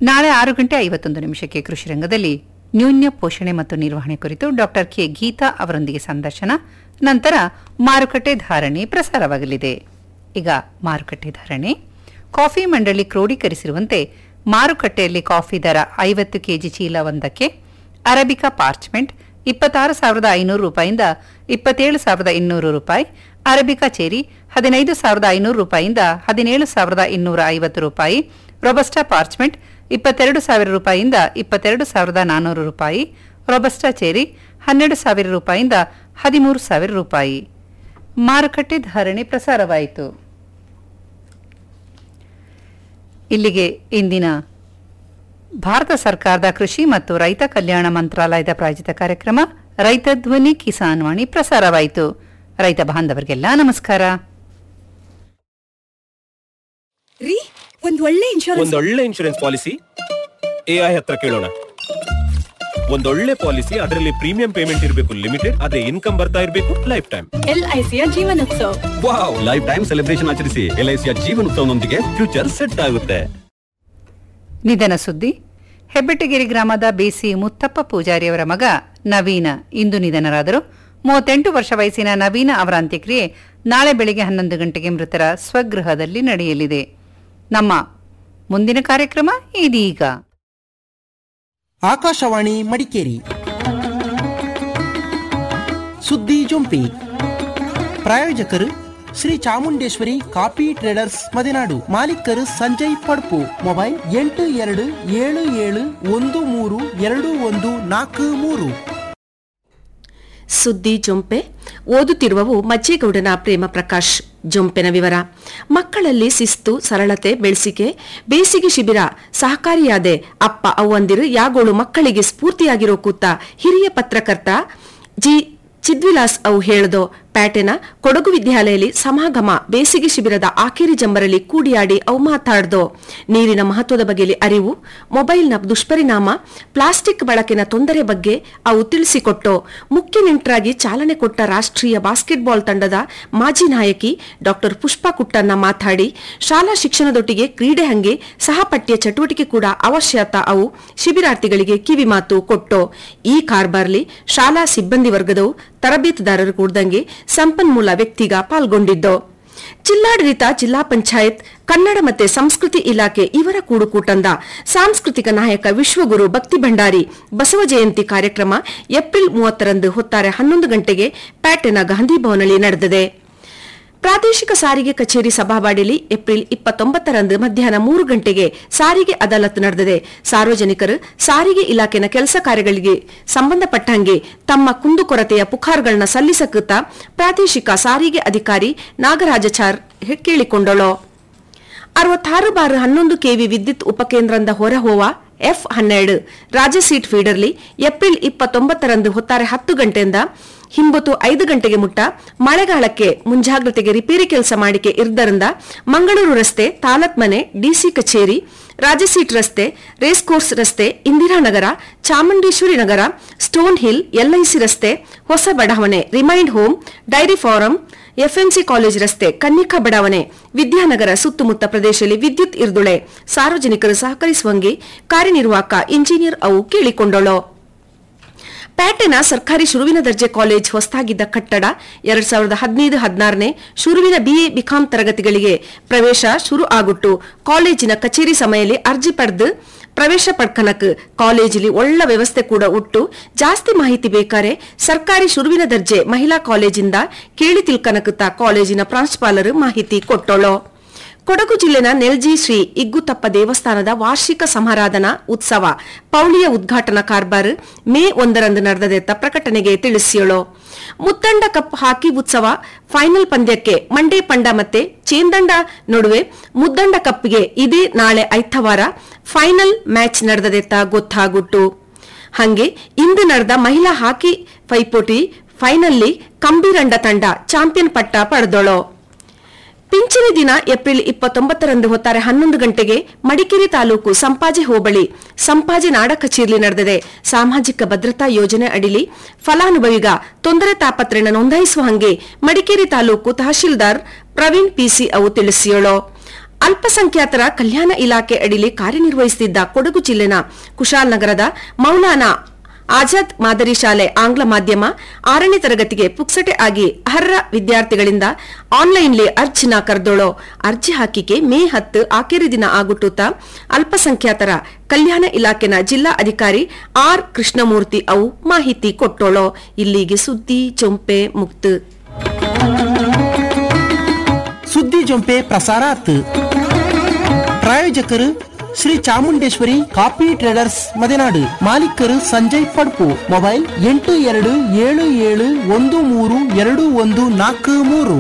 Speaker 2: ನಾಳೆ ಆರು ಗಂಟೆ ಐವತ್ತೊಂದು ನಿಮಿಷಕ್ಕೆ ಕೃಷಿ ರಂಗದಲ್ಲಿ ನ್ಯೂನ್ಯ ಪೋಷಣೆ ಮತ್ತು ನಿರ್ವಹಣೆ ಕುರಿತು ಡಾಕ್ಟರ್ ಕೆ ಗೀತಾ ಅವರೊಂದಿಗೆ ಸಂದರ್ಶನ ನಂತರ ಮಾರುಕಟ್ಟೆ ಧಾರಣೆ ಪ್ರಸಾರವಾಗಲಿದೆ ಈಗ ಮಾರುಕಟ್ಟೆ ಧಾರಣೆ ಕಾಫಿ ಮಂಡಳಿ ಕ್ರೋಢೀಕರಿಸಿರುವಂತೆ ಮಾರುಕಟ್ಟೆಯಲ್ಲಿ ಕಾಫಿ ದರ ಐವತ್ತು ಕೆಜಿ ಚೀಲವೊಂದಕ್ಕೆ ಅರಬಿಕಾ ಪಾರ್ಚ್ಮೆಂಟ್ ಇಪ್ಪತ್ತಾರು ಸಾವಿರದ ಐನೂರು ರೂಪಾಯಿಂದ ಇಪ್ಪತ್ತೇಳು ಸಾವಿರದ ಇನ್ನೂರು ರೂಪಾಯಿ ಅರಬಿಕಾ ಚೇರಿ ಹದಿನೈದು ಸಾವಿರದ ಐನೂರು ರೂಪಾಯಿಂದ ಹದಿನೇಳು ಸಾವಿರದ ಇನ್ನೂರ ಐವತ್ತು ರೂಪಾಯಿ ರೊಬಸ್ಟಾ ಪಾರ್ಚ್ಮೆಂಟ್ ಇಪ್ಪತ್ತೆರಡು ಸಾವಿರ ರೂಪಾಯಿಯಿಂದ ಇಪ್ಪತ್ತೆರಡು ಸಾವಿರದ ನಾನ್ನೂರು ರೂಪಾಯಿ ರೊಬಸ್ಟಾ ಚೇರಿ ಹನ್ನೆರಡು ಸಾವಿರ ರೂಪಾಯಿಯಿಂದ ಹದಿಮೂರು ಸಾವಿರ ರೂಪಾಯಿ ಮಾರುಕಟ್ಟೆ ಧಾರಣೆ ಪ್ರಸಾರವಾಯಿತು ಇಲ್ಲಿಗೆ ಇಂದಿನ ಭಾರತ ಸರ್ಕಾರದ ಕೃಷಿ ಮತ್ತು ರೈತ ಕಲ್ಯಾಣ ಮಂತ್ರಾಲಯದ ಪ್ರಾಯೋಜಿತ ಕಾರ್ಯಕ್ರಮ ರೈತ ಧ್ವನಿ ಕಿಸಾನ್ ವಾಣಿ ಪ್ರಸಾರವಾಯಿತು ರೈತ ಬಾಂಧವರಿಗೆಲ್ಲ ನಮಸ್ಕಾರ
Speaker 8: ರೀ ಒಂದ್ ಒಳ್ಳೆ ಇನ್ಶೂರೆನ್ಸ್
Speaker 11: ಒಂದೊಳ್ಳೆ ಇನ್ಶೂರೆನ್ಸ್ ಪಾಲಿಸಿ ಎಐ ಹತ್ರ ಕೇಳೋಣ ಒಂದೊಳ್ಳೆ ಪಾಲಿಸಿ ಅದರಲ್ಲಿ ಪ್ರೀಮಿಯಂ ಪೇಮೆಂಟ್ ಇರಬೇಕು ಲಿಮಿಟೆಡ್ ಅದೇ ಇನ್ಕಮ್ ಬರ್ತಾ ಇರಬೇಕು ಲೈಫ್ ಟೈಮ್
Speaker 8: ಎಲ್ ಐ ಸಿಯ Jeevanotsav
Speaker 11: wow life time celebration ಆಚರಿಸಿ ಎಲ್ಐಸಿಯ ಜೀವನೋತ್ಸವನೊಂದಿಗೆ ಫ್ಯೂಚರ್ ಸೆಟ್ ಆಗುತ್ತೆ
Speaker 2: ನಿಧನ ಸುದ್ದಿ ಹೆಬ್ಬೆಟ್ಟಗಿರಿ ಗ್ರಾಮದ ಬೇಸಿ ಮುತ್ತಪ್ಪ ಪೂಜಾರಿಯವರ ಮಗ ನವೀನ ಇಂದು ನಿಧನರಾದರು ಮೂವತ್ತೆಂಟು ವರ್ಷ ವಯಸ್ಸಿನ ನವೀನ ಅವರ ಅಂತ್ಯಕ್ರಿಯೆ ನಾಳೆ ಬೆಳಿಗ್ಗೆ ಹನ್ನೊಂದು ಗಂಟೆಗೆ ಮೃತರ ಸ್ವಗೃಹದಲ್ಲಿ ನಡೆಯಲಿದೆ ನಮ್ಮ ಮುಂದಿನ ಕಾರ್ಯಕ್ರಮ ಇದೀಗ
Speaker 12: ಆಕಾಶವಾಣಿ ಮಡಿಕೇರಿ ಸುದ್ದಿ ಜೊಂಪಿ ಪ್ರಾಯೋಜಕರು ಶ್ರೀ ಚಾಮುಂಡೇಶ್ವರಿ ಕಾಫಿ ಟ್ರೇಡರ್ಸ್ ಮದೆನಾಡು ಮಾಲೀಕರು ಸಂಜಯ್ ಪಡ್ಪು ಮೊಬೈಲ್ ಎಂಟು ಎರಡು ಏಳು ಏಳು ಒಂದು ಮೂರು ಎರಡು ಒಂದು ನಾಲ್ಕು ಮೂರು
Speaker 13: ಸುದ್ದಿ ಜೊಂಪೆ ಓದುತ್ತಿರುವವು ಮಜ್ಜೇಗೌಡನ ಪ್ರೇಮ ಪ್ರಕಾಶ್ ಜೊಂಪೆನ ವಿವರ ಮಕ್ಕಳಲ್ಲಿ ಶಿಸ್ತು ಸರಳತೆ ಬೆಳೆಸಿಕೆ ಬೇಸಿಗೆ ಶಿಬಿರ ಸಹಕಾರಿಯಾದೆ ಅಪ್ಪ ಅವ್ವಂದಿರು ಯಾಗೋಳು ಮಕ್ಕಳಿಗೆ ಸ್ಫೂರ್ತಿಯಾಗಿರೋ ಕೂತ ಹಿರಿಯ ಪತ್ರಕರ್ತ ಜಿ ಚಿದ್ವಿಲಾಸ್ ಅವು ಹೇಳ್ದೋ ಪ್ಯಾಟೆನ ಕೊಡಗು ವಿದ್ಯಾಲಯಲ್ಲಿ ಸಮಾಗಮ ಬೇಸಿಗೆ ಶಿಬಿರದ ಆಖೇರಿ ಜಂಬರಲ್ಲಿ ಕೂಡಿಯಾಡಿ ಅವು ಮಾತಾಡ್ದೋ ನೀರಿನ ಮಹತ್ವದ ಬಗೆಯಲ್ಲಿ ಅರಿವು ಮೊಬೈಲ್ನ ದುಷ್ಪರಿಣಾಮ ಪ್ಲಾಸ್ಟಿಕ್ ಬಳಕೆನ ತೊಂದರೆ ಬಗ್ಗೆ ಅವು ತಿಳಿಸಿಕೊಟ್ಟೋ ಮುಖ್ಯ ನೆಂಟರಾಗಿ ಚಾಲನೆ ಕೊಟ್ಟ ರಾಷ್ಟ್ರೀಯ ಬಾಸ್ಕೆಟ್ಬಾಲ್ ತಂಡದ ಮಾಜಿ ನಾಯಕಿ ಡಾಕ್ಟರ್ ಪುಷ್ಪಾ ಕುಟ್ಟನ್ನ ಮಾತಾಡಿ ಶಾಲಾ ಶಿಕ್ಷಣದೊಟ್ಟಿಗೆ ಕ್ರೀಡೆ ಹಂಗೆ ಸಹಪಠ್ಯ ಚಟುವಟಿಕೆ ಕೂಡ ಅವಶ್ಯತ ಅವು ಶಿಬಿರಾರ್ಥಿಗಳಿಗೆ ಕಿವಿಮಾತು ಕೊಟ್ಟೋ ಈ ಕಾರ್ಬಾರ್ಲಿ ಶಾಲಾ ಸಿಬ್ಬಂದಿ ವರ್ಗದವು ತರಬೇತುದಾರರು ಕೂಡ್ದಂಗೆ ಸಂಪನ್ಮೂಲ ವ್ಯಕ್ತಿಗ ಪಾಲ್ಗೊಂಡಿದ್ದು ಜಿಲ್ಲಾಡಳಿತ ಜಿಲ್ಲಾ ಪಂಚಾಯತ್ ಕನ್ನಡ ಮತ್ತೆ ಸಂಸ್ಕೃತಿ ಇಲಾಖೆ ಇವರ ಕೂಡುಕೂಟಂದ ಸಾಂಸ್ಕೃತಿಕ ನಾಯಕ ವಿಶ್ವಗುರು ಭಕ್ತಿ ಭಂಡಾರಿ ಬಸವ ಜಯಂತಿ ಕಾರ್ಯಕ್ರಮ ಏಪ್ರಿಲ್ ಮೂವತ್ತರಂದು ಹೊತ್ತಾರೆ ಹನ್ನೊಂದು ಗಂಟೆಗೆ ಪ್ಯಾಟೆನ ಗಾಂಧಿ ಭವನದಲ್ಲಿ ನಡೆದಿದೆ ಪ್ರಾದೇಶಿಕ ಸಾರಿಗೆ ಕಚೇರಿ ಸಭಾವಾಡಿಲಿ ಏಪ್ರಿಲ್ ಇಪ್ಪತ್ತೊಂಬತ್ತರಂದು ಮಧ್ಯಾಹ್ನ ಮೂರು ಗಂಟೆಗೆ ಸಾರಿಗೆ ಅದಾಲತ್ ನಡೆದಿದೆ ಸಾರ್ವಜನಿಕರು ಸಾರಿಗೆ ಇಲಾಖೆನ ಕೆಲಸ ಕಾರ್ಯಗಳಿಗೆ ಸಂಬಂಧಪಟ್ಟಂಗೆ ತಮ್ಮ ಕುಂದುಕೊರತೆಯ ಪುಕಾರ್ಗಳನ್ನ ಸಲ್ಲಿಸಕುತ್ತ ಪ್ರಾದೇಶಿಕ ಸಾರಿಗೆ ಅಧಿಕಾರಿ ನಾಗರಾಜಚಾರ್ ಕೇಳಿಕೊಂಡಳು ಅರವತ್ತಾರು ಬಾರ್ ಹನ್ನೊಂದು ಕೆವಿ ವಿದ್ಯುತ್ ಉಪಕೇಂದ್ರದ ಹೊರಹೋವ ಎಫ್ ಹನ್ನೆರಡು ರಾಜ ಸೀಟ್ ಫೀಡರ್ಲಿ ಏಪ್ರಿಲ್ ಇಪ್ಪತ್ತೊಂಬತ್ತರಂದು ಹೊತ್ತಾರೆ ಹತ್ತು ಗಂಟೆಯಿಂದ ಹಿಂಬತ್ತು ಐದು ಗಂಟೆಗೆ ಮುಟ್ಟ ಮಳೆಗಾಲಕ್ಕೆ ಮುಂಜಾಗ್ರತೆಗೆ ರಿಪೇರಿ ಕೆಲಸ ಮಾಡಿಕೆ ಇರ್ದರಿಂದ ಮಂಗಳೂರು ರಸ್ತೆ ತಾಲತ್ ಮನೆ ಡಿಸಿ ಕಚೇರಿ ರಾಜಸೀಟ್ ರಸ್ತೆ ರೇಸ್ ಕೋರ್ಸ್ ರಸ್ತೆ Indiranagar Chamundeshwari Nagar stone hill LIC ರಸ್ತೆ ಹೊಸ ಬಡಾವಣೆ remand home dairy farm FMC college ರಸ್ತೆ ಕನ್ನಿಕಾ ಬಡಾವಣೆ ವಿದ್ಯಾನಗರ ಸುತ್ತಮುತ್ತ ಪ್ರದೇಶದಲ್ಲಿ ವಿದ್ಯುತ್ ಇರ್ದುಳೆ ಸಾರ್ವಜನಿಕರು ಸಹಕರಿಸುವಂಗೆ ಕಾರ್ಯನಿರ್ವಾಹಕ ಇಂಜಿನಿಯರ್ ಅವು ಕೇಳಿಕೊಂಡಳು ಪ್ಯಾಟೆನ ಸರ್ಕಾರಿ ಶುರುವಿನ ದರ್ಜೆ ಕಾಲೇಜ್ ಹೊಸದಾಗಿದ್ದ ಕಟ್ಟಡ ಎರಡ್ ಸಾವಿರದ ಹದಿನೈದು ಹದಿನಾರನೇ ಶುರುವಿನ ಬಿಎ ಬಿಕಾಂ ತರಗತಿಗಳಿಗೆ ಪ್ರವೇಶ ಶುರು ಆಗುಟ್ಟು ಕಾಲೇಜಿನ ಕಚೇರಿ ಸಮಯದಲ್ಲಿ ಅರ್ಜಿ ಪಡೆದು ಪ್ರವೇಶ ಪಡ್ಕನಕ್ ಕಾಲೇಜಿಲಿ ಒಳ್ಳ ವ್ಯವಸ್ಥೆ ಕೂಡ ಉಟ್ಟು ಜಾಸ್ತಿ ಮಾಹಿತಿ ಬೇಕಾರೆ ಸರ್ಕಾರಿ ಶುರುವಿನ ದರ್ಜೆ ಮಹಿಳಾ ಕಾಲೇಜಿಂದ ಕೇಳಿ ತಿಳ್ಕನಕುತ್ತ ಕಾಲೇಜಿನ ಪ್ರಾಂಶುಪಾಲರು ಮಾಹಿತಿ ಕೊಟ್ಟೋಳು ಕೊಡಗು ಜಿಲ್ಲೆನ ನೆಲ್ಜಿ ಶ್ರೀ ಇಗ್ಗುತಪ್ಪ ದೇವಸ್ಥಾನದ ವಾರ್ಷಿಕ ಸಮಾರಾಧನಾ ಉತ್ಸವ ಪೌಳಿಯ ಉದ್ಘಾಟನಾ ಕಾರ್ಬಾರ್ ಮೇ ಒಂದರಂದು ನಡೆದದೆತ್ತ ಪ್ರಕಟಣೆಗೆ ತಿಳಿಸಿಯಳು ಮುತ್ತಂಡ ಕಪ್ ಹಾಕಿ ಉತ್ಸವ ಫೈನಲ್ ಪಂದ್ಯಕ್ಕೆ ಮಂಡೇ ಪಂಡ ಮತ್ತೆ ಚೇಂದಂಡ ನಡುವೆ ಮುದ್ದಂಡ ಕಪ್ಗೆ ಇದೇ ನಾಳೆ ಐತವಾರ ಫೈನಲ್ ಮ್ಯಾಚ್ ನಡೆದದೆತ್ತ ಗೊತ್ತಾಗುಟ್ಟು ಹಂಗೆ ಇಂದು ನಡೆದ ಮಹಿಳಾ ಹಾಕಿ ಪೈಪೋಟಿ ಫೈನಲ್ಲಿ ಕಂಬೀರಂಡ ತಂಡ ಚಾಂಪಿಯನ್ ಪಟ್ಟ ಪಡೆದಳು ಪಿಂಚಣಿ ದಿನ ಏಪ್ರಿಲ್ ಇಪ್ಪತ್ತೊಂಬತ್ತರಂದು ಹೊತ್ತಾರೆ ಹನ್ನೊಂದು ಗಂಟೆಗೆ ಮಡಿಕೇರಿ ತಾಲೂಕು ಸಂಪಾಜೆ ಹೋಬಳಿ ಸಂಪಾಜೆ ನಾಡ ಕಚೇರಿ ನಡೆದಿದೆ ಸಾಮಾಜಿಕ ಭದ್ರತಾ ಯೋಜನೆ ಅಡಿಲಿ ಫಲಾನುಭವಿಗ ತೊಂದರೆ ತಾಪತ್ರೆನ ನೋಂದಾಯಿಸುವ ಹಂಗೆ ಮಡಿಕೇರಿ ತಾಲೂಕು ತಹಶೀಲ್ದಾರ್ ಪ್ರವೀಣ್ ಪಿಸಿ ಅವು ತಿಳಿಸಿಯೋಳು ಅಲ್ಪಸಂಖ್ಯಾತರ ಕಲ್ಯಾಣ ಇಲಾಖೆ ಅಡಿಲಿ ಕಾರ್ಯನಿರ್ವಹಿಸುತ್ತಿದ್ದ ಕೊಡಗು ಜಿಲ್ಲೆನ ಕುಶಾಲನಗರದ ಮೌಲಾನಾ ಆಜಾದ್ ಮಾದರಿ ಶಾಲೆ ಆಂಗ್ಲ ಮಾಧ್ಯಮ ಆರನೇ ತರಗತಿಗೆ ಪುಕ್ಸಟೆ ಆಗಿ ಅರ್ಹ ವಿದ್ಯಾರ್ಥಿಗಳಿಂದ ಆನ್ಲೈನ್ಲಿ ಅರ್ಜಿನ ಕರೆದೋಳೋ ಅರ್ಜಿ ಹಾಕಿಕೆ ಮೇ ಹತ್ತು ಆಖರಿ ದಿನ ಆಗುಟ್ಟುತ್ತ ಅಲ್ಪಸಂಖ್ಯಾತರ ಕಲ್ಯಾಣ ಇಲಾಖೆನ ಜಿಲ್ಲಾ ಅಧಿಕಾರಿ ಆರ್ ಕೃಷ್ಣಮೂರ್ತಿ ಅವು ಮಾಹಿತಿ ಕೊಟ್ಟೋಳೋ ಇಲ್ಲಿಗೆ ಸುದ್ದಿ ಚೊಂಪೆ ಮುಕ್ತು
Speaker 12: ಸುದ್ದಿ ಜೊಂಪೆ ಪ್ರಸಾರಾತ್ ಪ್ರಾಯೋಜಕರು ಶ್ರೀ ಚಾಮುಂಡೇಶ್ವರಿ ಕಾಫಿ ಟ್ರೇಡರ್ಸ್ ಮದೆನಾಡು ಮಾಲೀಕರು ಸಂಜಯ್ ಪಡ್ಪು ಮೊಬೈಲ್ ಎಂಟು ಎರಡು ಏಳು ಏಳು ಒಂದು ಮೂರು ಎರಡು ಒಂದು ನಾಲ್ಕು ಮೂರು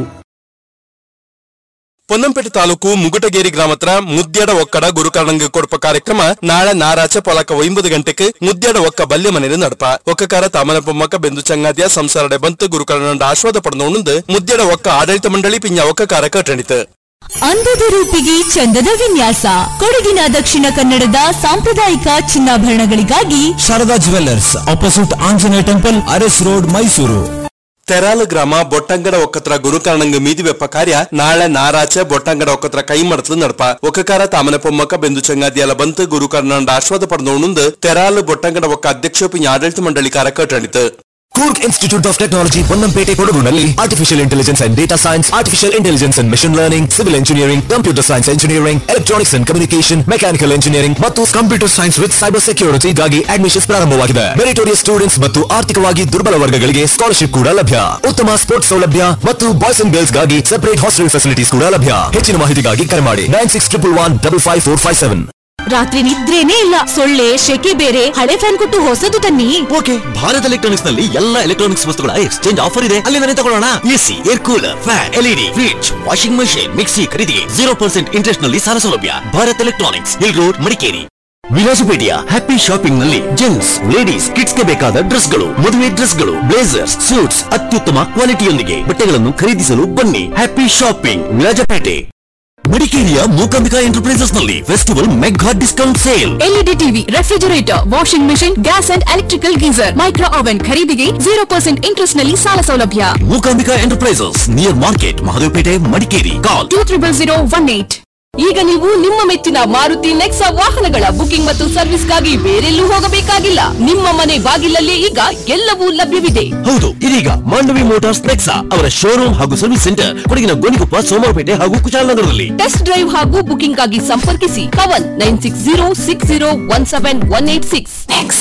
Speaker 14: ಪೊನ್ನಂಪೇಟೆ ತಾಲೂಕು ಮುಗುಟಗೇರಿ ಗ್ರಾಮತ್ರ ಮುದ್ಯಡ ಒಕ್ಕಡ ಗುರುಕರಣಂಗ ಕೊಡಪ ಕಾರ್ಯಕ್ರಮ ನಾಳೆ ನಾರಾಚ ಪೊಲಕ ಒಂಬತ್ತು ಗಂಟೆಗೆ ಮುದ್ಯಡ ಒಕ್ಕ ಬಲ್ಯ ಮನೆಯಲ್ಲಿ ನಡಪ ಒಕ್ಕಕಾರ ತಾಮನ ಬೊಮ್ಮಕ್ಕ ಬೆಂದು ಚಂಗಾದ್ಯ ಸಂಸಾರಡೆ ಬಂತು ಗುರುಕರಣಂಡ ಆಶ್ವಾದ ಪಡೆದು ಮುದ್ಯಡ ಒಕ್ಕ ಆಡಳಿತ ಮಂಡಳಿ ಪಿಂಜ ಒಕ್ಕಕಾರ ಕಟ್ಟಣಿತು
Speaker 15: ಅಂದದ ರೂಪಿಗೆ ಚಂದದ ವಿನ್ಯಾಸ ಕೊಡಗಿನ ದಕ್ಷಿಣ ಕನ್ನಡದ ಸಾಂಪ್ರದಾಯಿಕ ಚಿನ್ನಾಭರಣಗಳಿಗಾಗಿ
Speaker 16: Sharada jewellers opposite Anjaneya temple Aras road Mysuru
Speaker 14: Terala ಗ್ರಾಮ ಬೊಟ್ಟಂಗಡ ಒಕ್ಕತ್ರ ಗುರುಕರಣಂಗ ಮೀದಿ ವೆಪ್ಪ ಕಾರ್ಯ ನಾಳೆ ನಾರಾಚ ಬೊಟ್ಟಂಗಡ ಒಕ್ಕತ್ರ ಕೈ ಮಡತಲು ನಡಪ ಒಕ್ಕಕಾರ ತಾಮನ ಪೊಮ್ಮಕ್ಕ ಬೆಂದು ಚಂಗಾದಿಯಲ ಬಂತು ಗುರುಕರ್ಣಂಡ ಆಶ್ವಾದ ಪಡೆದು ತೆರಾಲು ಬೊಟ್ಟಂಗಡ ಒಕ್ಕ ಅಧ್ಯಕ್ಷ ಪಿಂಜ ಆಡಳಿತ ಮಂಡಳಿ ಕಾರ ಕಟ್ಟಣಿತು
Speaker 16: Coorg institute of technology Ponnampet ಕೊಡಗುನಲ್ಲಿ artificial intelligence and data science artificial intelligence and machine learning civil engineering computer science engineering electronics and communication mechanical engineering ಮತ್ತು ಕಂಪ್ಯೂಟರ್ ಸೈನ್ಸ್ ವಿತ್ ಸೈಬರ್ ಸೆಕ್ಯೂರಿಟಿಗಾಗಿ ಅಡ್ಮಿಷನ್ಸ್ ಪ್ರಾರಂಭವಾಗಿದೆ ಮೆರಿಟೋರಿಯಸ್ ಸ್ಟೂಡೆಂಟ್ಸ್ ಮತ್ತು ಆರ್ಥಿಕವಾಗಿ ದುರ್ಬಲ ವರ್ಗಗಳಿಗೆ ಸ್ಕಾಲರ್ಶಿಪ್ ಕೂಡ ಲಭ್ಯ ಉತ್ತಮ ಸ್ಪೋರ್ಟ್ಸ್ ಸೌಲಭ್ಯ ಮತ್ತು ಬಾಯ್ಸ್ ಅಂಡ್ ಗರ್ಲ್ಸ್ ಗಾಗಿ ಸೆಪರೇಟ್ ಹಾಸ್ಟೆಲ್ ಫೆಸಿಲಿಟೀಸ್ ಕೂಡ ಲಭ್ಯ ಹೆಚ್ಚಿನ ಮಾಹಿತಿಗಾಗಿ ಕರೆ ಮಾಡಿ nine six triple one double five four five seven
Speaker 15: ರಾತ್ರಿ ನಿದ್ರೇನೇ ಇಲ್ಲ ಸೊಳ್ಳೆ ಶೆಕೆ ಬೇರೆ ಹಳೆ ಫ್ಯಾನ್ ಕೊಟ್ಟು ಹೊಸದು ತನ್ನಿ
Speaker 16: ಓಕೆ ಭಾರತ್ ಎಲೆಕ್ಟ್ರಾನಿಕ್ಸ್ ನಲ್ಲಿ ಎಲ್ಲ ಎಲೆಕ್ಟ್ರಾನಿಕ್ಸ್ ವಸ್ತುಗಳ ಎಕ್ಸ್ಚೇಂಜ್ ಆಫರ್ ಇದೆ ಅಲ್ಲಿಂದನೇ ತಗೊಳ್ಳೋಣ AC air cooler fan LED fridge washing machine mixie ಖರೀದಿಗೆ ಜೀರೋ ಪರ್ಸೆಂಟ್ ಇಂಟ್ರೆಸ್ಟ್ ನಲ್ಲಿ ಸಾಲ ಸೌಲಭ್ಯ Bharat electronics hill road Madikeri ವಿಲಾಸಪೇಟೆಯ ಹ್ಯಾಪಿ ಶಾಪಿಂಗ್ ನಲ್ಲಿ ಜೆಂಟ್ಸ್ ಲೇಡೀಸ್ ಕಿಡ್ಸ್ ಗೆ ಬೇಕಾದ ಡ್ರೆಸ್ ಗಳು ಮದುವೆ ಡ್ರೆಸ್ ಗಳು ಬ್ಲೇಸರ್ಸ್ ಸೂಟ್ಸ್ ಅತ್ಯುತ್ತಮ ಕ್ವಾಲಿಟಿಯೊಂದಿಗೆ ಬಟ್ಟೆಗಳನ್ನು ಖರೀದಿಸಲು ಬನ್ನಿ ಹ್ಯಾಪಿ ಶಾಪಿಂಗ್ ವಿರಾಜಪೇಟೆ ಮಡಿಕೇರಿಯ ಮೂಕಾಂಬಿಕಾ ಎಂಟರ್ಪ್ರೈಸಸ್ ನಲ್ಲಿ festival mega discount sale
Speaker 15: LED TV refrigerator washing machine gas and electrical geyser micro oven ಖರೀದಿಗೆ ಜೀರೋ ಪರ್ಸೆಂಟ್ ಇಂಟ್ರೆಸ್ಟ್ ನಲ್ಲಿ ಸಾಲ ಸೌಲಭ್ಯ
Speaker 16: Mookambika enterprises near market Mahadevapet Madikeri call
Speaker 15: two triple zero one eight ಈಗ ನೀವು ನಿಮ್ಮ ಮೆಚ್ಚಿನ ಮಾರುತಿ ನೆಕ್ಸಾ ವಾಹನಗಳ ಬುಕಿಂಗ್ ಮತ್ತು ಸರ್ವಿಸ್ಗಾಗಿ ಬೇರೆಲ್ಲೂ ಹೋಗಬೇಕಾಗಿಲ್ಲ ನಿಮ್ಮ ಮನೆ ಬಾಗಿಲಲ್ಲೇ ಈಗ ಎಲ್ಲವೂ ಲಭ್ಯವಿದೆ
Speaker 16: ಹೌದು ಇದೀಗ ಮಾಂಡವಿ ಮೋಟಾರ್ಸ್ ನೆಕ್ಸಾ ಅವರ ಶೋರೂಮ್ ಹಾಗೂ ಸರ್ವಿಸ್ ಸೆಂಟರ್ ಕೊಡಗಿನ ಗೋಣಿಕೊಪ್ಪ ಸೋಮವಾರಪೇಟೆ ಹಾಗೂ ಕುಶಾಲನಗರದಲ್ಲಿ
Speaker 15: ಟೆಸ್ಟ್ ಡ್ರೈವ್ ಹಾಗೂ ಬುಕಿಂಗ್ ಆಗಿ ಸಂಪರ್ಕಿಸಿ Kavan nine six zero six zero one seven one eight six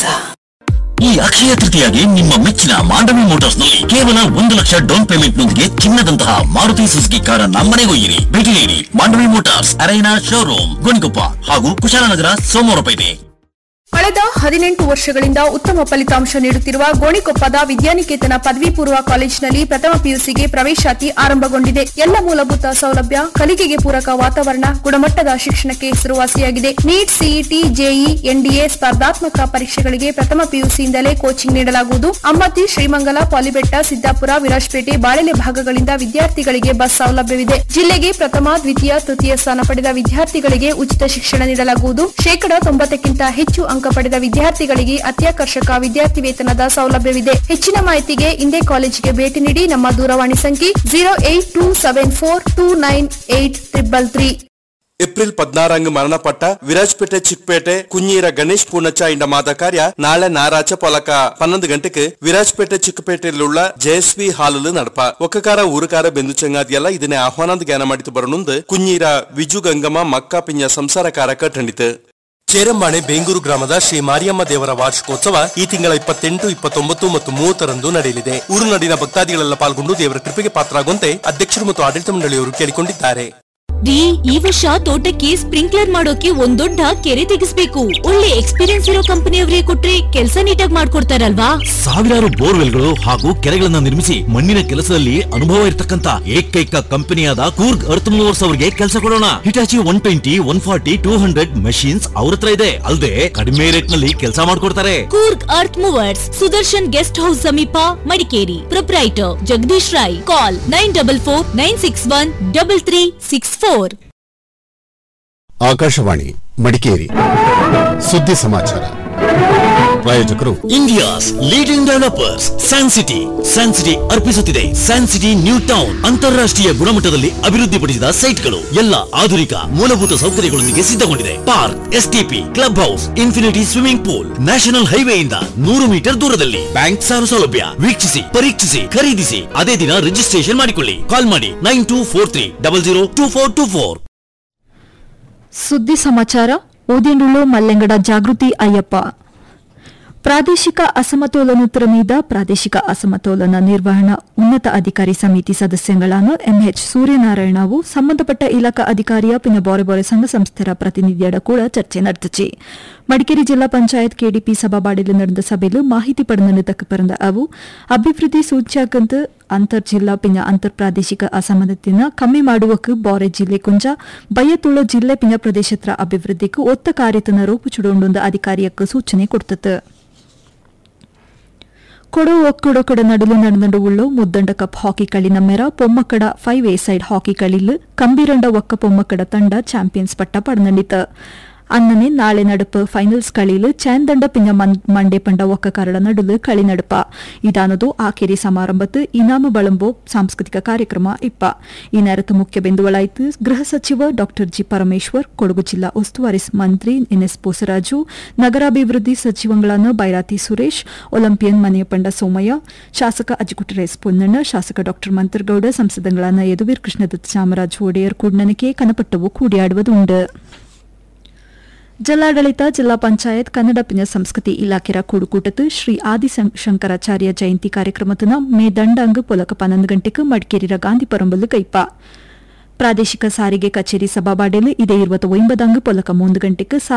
Speaker 16: ಈ ಅಕ್ಷಯ ತೃತೀಯಾಗಿ ನಿಮ್ಮ ಮೆಚ್ಚಿನ ಮಾಂಡವಿ ಮೋಟಾರ್ಸ್ ನಲ್ಲಿ ಕೇವಲ ಒಂದು ಲಕ್ಷ ಡೌನ್ ಪೇಮೆಂಟ್ ನೊಂದಿಗೆ ಚಿನ್ನದಂತಹ ಮಾರುತಿ ಸುಜುಕಿ ಕಾರನ್ನ ಮನೆಗೊಯ್ಯಿರಿ ಭೇಟಿ ನೀಡಿ Mandovi motors Arena showroom Gonikoppa ಹಾಗೂ ಕುಶಾಲನಗರ ಸೋಮವಾರಪೇಟೆ
Speaker 17: ಕಳೆದ ಹದಿನೆಂಟು ವರ್ಷಗಳಿಂದ ಉತ್ತಮ ಫಲಿತಾಂಶ ನೀಡುತ್ತಿರುವ ಗೋಣಿಕೊಪ್ಪದ ವಿದ್ಯಾನಿಕೇತನ ಪದವಿ ಪೂರ್ವ ಕಾಲೇಜಿನಲ್ಲಿ ಪ್ರಥಮ ಪಿಯುಸಿಗೆ ಪ್ರವೇಶಾತಿ ಆರಂಭಗೊಂಡಿದೆ ಎಲ್ಲ ಮೂಲಭೂತ ಸೌಲಭ್ಯ ಕಲಿಕೆಗೆ ಪೂರಕ ವಾತಾವರಣ ಗುಣಮಟ್ಟದ ಶಿಕ್ಷಣಕ್ಕೆ ಹೆಸರುವಾಸಿಯಾಗಿದೆ ನೀಟ್ ಸಿಇಟಿ ಜೆಇ ಎನ್ಡಿಎ ಸ್ಪರ್ಧಾತ್ಮಕ ಪರೀಕ್ಷೆಗಳಿಗೆ ಪ್ರಥಮ ಪಿಯುಸಿಯಿಂದಲೇ ಕೋಚಿಂಗ್ ನೀಡಲಾಗುವುದು ಅಮ್ಮತ್ತಿ ಶ್ರೀಮಂಗಲ ಪಾಲಿಬೆಟ್ಟ ಸಿದ್ದಾಪುರ ವಿರಾಜಪೇಟೆ ಬಾಳೆಲೆ ಭಾಗಗಳಿಂದ ವಿದ್ಯಾರ್ಥಿಗಳಿಗೆ ಬಸ್ ಸೌಲಭ್ಯವಿದೆ ಜಿಲ್ಲೆಗೆ ಪ್ರಥಮ ದ್ವಿತೀಯ ತೃತೀಯ ಸ್ಥಾನ ಪಡೆದ ವಿದ್ಯಾರ್ಥಿಗಳಿಗೆ ಉಚಿತ ಶಿಕ್ಷಣ ನೀಡಲಾಗುವುದು ಶೇಕಡಾ ತೊಂಬತ್ತಕ್ಕಿಂತ ಹೆಚ್ಚು ಅಂಕ ಪಡೆದ ವಿದ್ಯಾರ್ಥಿಗಳಿಗೆ ಅತ್ಯಾಕರ್ಷಕ ವಿದ್ಯಾರ್ಥಿ ವೇತನದ ಸೌಲಭ್ಯವಿದೆ ಹೆಚ್ಚಿನ ಮಾಹಿತಿಗೆ ಇಂದೇ ಕಾಲೇಜಿಗೆ ಭೇಟಿ ನೀಡಿ ನಮ್ಮ ದೂರವಾಣಿ ಸಂಖ್ಯೆ zero eight two seven four two nine eight triple three
Speaker 14: April ಪದ್ನಾರಂಗ್ ಮರಣಪಟ್ಟ ವಿರಾಜ್ಪೇಟೆ ಚಿಕ್ಕಪೇಟೆ ಕುഞ്ഞീರ ಗಣೇಶ್ ಪೂರ್ಣಚ್ಚ ಇಂಡ ಮಾದ ಕಾರ್ಯ ನಾಳೆ ನಾರಾಚ ಪೊಲಕ ಪನ್ನೊಂದು ಗಂಟೆಗೆ ವಿರಾಜ್ಪೇಟೆ ಚಿಕ್ಕಪೇಟೆಯಲ್ಲಿರುವ ಜೆಎಸ್ವಿ ಹಾಲಲು ನಡಪ ಒಕ್ಕಕಾರ ಊರುಕಾರ ಬೆಂದು ಚೆಂಗಾದಿಯಲ್ಲ ಇದನ್ನೇ ಆಹ್ವಾನದ ಜ್ಞಾನ ಮಾಡಿತು ಬರನುಂದು ಕುഞ്ഞീರ ವಿಜು ಗಂಗಮ್ಮ ಮಕ್ಕ ಪಿಂಜ ಸಂಸಾರಕಾರ ಕಟ್ಟಂಡಿತು ಚೇರಂಬಾಣೆ ಬೇಂಗೂರು ಗ್ರಾಮದ ಶ್ರೀ ಮಾರಿಯಮ್ಮ ದೇವರ ವಾರ್ಷಿಕೋತ್ಸವ ಈ ತಿಂಗಳ ಇಪ್ಪತ್ತೆಂಟು ಇಪ್ಪತ್ತೊಂಬತ್ತು ಮತ್ತು ಮೂವತ್ತರಂದು ನಡೆಯಲಿದೆ ಊರು ನಡಿನ ಭಕ್ತಾದಿಗಳೆಲ್ಲ ಪಾಲ್ಗೊಂಡು ದೇವರ ಕೃಪೆಗೆ ಪಾತ್ರರಾಗುವಂತೆ ಅಧ್ಯಕ್ಷರು ಮತ್ತು ಆಡಳಿತ ಮಂಡಳಿಯವರು ಕೇಳಿಕೊಂಡಿದ್ದಾರೆ
Speaker 15: ರೀ ಈ ವರ್ಷ ತೋಟಕ್ಕೆ ಸ್ಪ್ರಿಂಕ್ಲರ್ ಮಾಡೋಕೆ ಒಂದ್ ದೊಡ್ಡ ಕೆರೆ ತೆಗಿಸ್ಬೇಕು ಒಳ್ಳೆ ಎಕ್ಸ್ಪೀರಿಯನ್ಸ್ ಇರೋ ಕಂಪನಿಯವರೇ ಕೊಟ್ರೆ ಕೆಲಸ ನೀಟಾಗಿ ಮಾಡ್ಕೊಡ್ತಾರಲ್ವಾ
Speaker 16: ಸಾವಿರಾರು ಬೋರ್ವೆಲ್ಗಳು ಹಾಗೂ ಕೆರೆಗಳನ್ನ ನಿರ್ಮಿಸಿ ಮಣ್ಣಿನ ಕೆಲಸದಲ್ಲಿ ಅನುಭವ ಇರತಕ್ಕಂತ ಏಕೈಕ ಕಂಪನಿಯಾದ ಕೂರ್ಗ್ ಅರ್ತ್ ಮೂವರ್ಸ್ ಅವರಿಗೆ ಕೆಲಸ ಕೊಡೋಣ Hitachi one twenty one forty two hundred machines ಅವ್ರ ಹತ್ರ ಇದೆ ಅಲ್ಲದೆ ಕಡಿಮೆ ರೇಟ್ ನಲ್ಲಿ ಕೆಲಸ ಮಾಡ್ಕೊಡ್ತಾರೆ
Speaker 15: Coorg earth movers Sudarshan guest house ಸಮೀಪ Madikeri proprietor Jagadish Rai call nine double four nine six one double three six four
Speaker 18: Akashvani Madikeri ಸುದ್ದಿ ಸಮಾಚಾರ
Speaker 16: ಪ್ರಾಯೋಜಕರು India's leading developers San city San city ಅರ್ಪಿಸುತ್ತಿದೆ ಸ್ಯಾನ್ ಸಿಟಿ ನ್ಯೂ ಟೌನ್ ಅಂತಾರಾಷ್ಟ್ರೀಯ ಗುಣಮಟ್ಟದಲ್ಲಿ ಅಭಿವೃದ್ಧಿಪಡಿಸಿದ ಸೈಟ್ಗಳು ಎಲ್ಲ ಆಧುನಿಕ ಮೂಲಭೂತ ಸೌಕರ್ಯಗಳೊಂದಿಗೆ ಸಿದ್ಧಗೊಂಡಿದೆ park STP club house infinity swimming pool national ಹೈವೇಯಿಂದ ನೂರು ಮೀಟರ್ ದೂರದಲ್ಲಿ ಬ್ಯಾಂಕ್ ಸಾಲ ಸೌಲಭ್ಯ ವೀಕ್ಷಿಸಿ ಪರೀಕ್ಷಿಸಿ ಖರೀದಿಸಿ ಅದೇ ದಿನ ರಿಜಿಸ್ಟ್ರೇಷನ್ ಮಾಡಿಕೊಳ್ಳಿ ಕಾಲ್ ಮಾಡಿ nine two four three double zero two four two four
Speaker 17: ಸುದ್ದಿ ಸಮಾಚಾರ ಓದಿನುಳ್ಳು ಮಲ್ಲೆಂಗಡ ಜಾಗೃತಿ ಅಯ್ಯಪ್ಪ ಪ್ರಾದೇಶಿಕ ಅಸಮತೋಲನೋತ್ತರ ಮೀದ ಪ್ರಾದೇಶಿಕ ಅಸಮತೋಲನ ನಿರ್ವಹಣಾ ಉನ್ನತ ಅಧಿಕಾರಿ ಸಮಿತಿ ಸದಸ್ಯಗಳಾன ಎಂಎಚ್ ಸೂರ್ಯನಾರಾಯಣವು ಸಂಬಂಧಪಟ್ಟ ಇಲಾಖಾ ಅಧಿಕಾರಿಯ ಪಿನ ಬಾರೆ ಬಾರೆ ಸಂಘ ಸಂಸ್ಥೆರ ಪ್ರತಿನಿಧಿಯಡ ಕೂಡ ಚರ್ಚೆ ನಡೆದಿச்சு ಮಡಿಕೇರಿ ಜಿಲ್ಲಾ ಪಂಚಾಯತ್ ಕೆಡಿಪಿ ಸಭಾಬಾಡಿಲು ನಡೆದ ಸಭೆಯಲ್ಲಿ ಮಾಹಿತಿ ಪಡೆದ ತಕ್ಕ ಪರಂದ ಅವು ಅಭಿವೃದ್ಧಿ ಸೂಚ್ಯಂಕದ ಅಂತರ್ ಜಿಲ್ಲಾ ಪಿನ ಅಂತರ್ ಪ್ರಾದೇಶಿಕ ಅಸಮಾನತೆನ ಕಮ್ಮಿ ಮಾಡುವಕ್ಕೆ ಬಾರೆ ಜಿಲ್ಲೆ ಕುಂಜ ಬಯ್ಯತುಳ್ಳ ಜಿಲ್ಲೆ ಪಿನ ಪ್ರದೇಶತ್ರ ಅಭಿವೃದ್ಧಿಗೆ ಒತ್ತ ಕಾರ್ಯತನ ರೂಪುಚುಡೊಂಡು ಅಧಿಕಾರಿಯಕ್ಕೆ ಸೂಚನೆ ಕೊಡ್ತದೆ ಕೊಡೋ ಒಕ್ಕಡೊಕಡ ನಡುಲು ನಡೆದಂಡು ಉಳ್ಳು ಮುದ್ದಂಡ ಕಪ್ ಹಾಕಿ ಕಳಿನ ಮೆರ ಪೊಮ್ಮಕ್ಕಡ ಫೈವ್ ಎ ಸೈಡ್ ಹಾಕಿ ಕಳಿಲು ಕಂಬೀರಂಡ ಒಕ್ಕ ಪೊಮ್ಮಕ್ಕಡ ತಂಡ ಚಾಂಪಿಯನ್ಸ್ ಪಟ್ಟ ಪಡೆದಂಡಿತ ಅನ್ನನೆ ನಾಳೆ ನಡುಪ ಫೈನಲ್ಸ್ ಕಳಿಲು ಚಾಂದಂಡ ಪಿಂಜ ಮಂಡೆ ಪಂಡ ಒಕ್ಕ ಕರಳ ನಡುಲು ಕಳಿ ನಡುಪ ಇದಾನದು ಆಕೆರಿ ಸಮಾರಂಭತ್ತು ಇನಾಮ ಬಳಂಬೋ ಸಾಂಸ್ಕೃತಿಕ ಕಾರ್ಯಕ್ರಮ ಇಪ್ಪ ಈ ನೆರತು ಮುಖ್ಯ ಬಿಂದುಗಳಾಯಿತು ಗೃಹ ಸಚಿವ ಡಾ ಜಿ ಪರಮೇಶ್ವರ್ ಕೊಡಗು ಜಿಲ್ಲಾ ಉಸ್ತುವಾರಿ ಮಂತ್ರಿ ಎನ್ಎಸ್ ಬೋಸರಾಜು ನಗರಾಭಿವೃದ್ಧಿ ಸಚಿವಗಳಾದ ಬೈರಾತಿ ಸುರೇಶ್ ಒಲಿಂಪಿಯನ್ ಮನೆಯ ಪಂಡ ಸೋಮಯ್ಯ ಶಾಸಕ ಅಜಿಕುಟರೇಸ್ ಪೊನ್ನಣ್ಣ ಶಾಸಕ ಡಾ ಮಂತರ್ಗೌಡ ಸಂಸದಗಳಾದ ಯದುವೀರ್ ಕೃಷ್ಣದತ್ತ ಚಾಮರಾಜ ಒಡೆಯರ್ ಕೂಡ್ನನಿಕೆ ಕನಪಟ್ಟವು ಕೂಡಿಯಾಡುವುದುಂಡು ಜಿಲ್ಲಾಡಳಿತ ಜಿಲ್ಲಾ ಪಂಚಾಯತ್ ಕನ್ನಡ ಪಿನ ಸಂಸ್ಕೃತಿ ಇಲಾಖೆರ ಕೂಡುಕೂಟತ್ತು ಶ್ರೀ ಆದಿ ಶಂಕರಾಚಾರ್ಯ ಜಯಂತಿ ಕಾರ್ಯಕ್ರಮತನ ಮೇ ದಂಡಾಂಗ್ ಪೊಲಕ ಪನ್ನೊಂದು ಗಂಟೆಗೆ ಮಡಿಕೇರಿರ ಗಾಂಧಿ ಪರಂಬಲು ಕೈಪ ಪ್ರಾದೇಶಿಕ ಸಾರಿಗೆ ಕಚೇರಿ ಸಭಾಬಾಡೆಲು ಇದೇ ಇರುವತ್ತ ಒಂಬದಾಂಗ್ ಪೊಲಕ ಮೂಂದು ಗಂಟೆಗೆ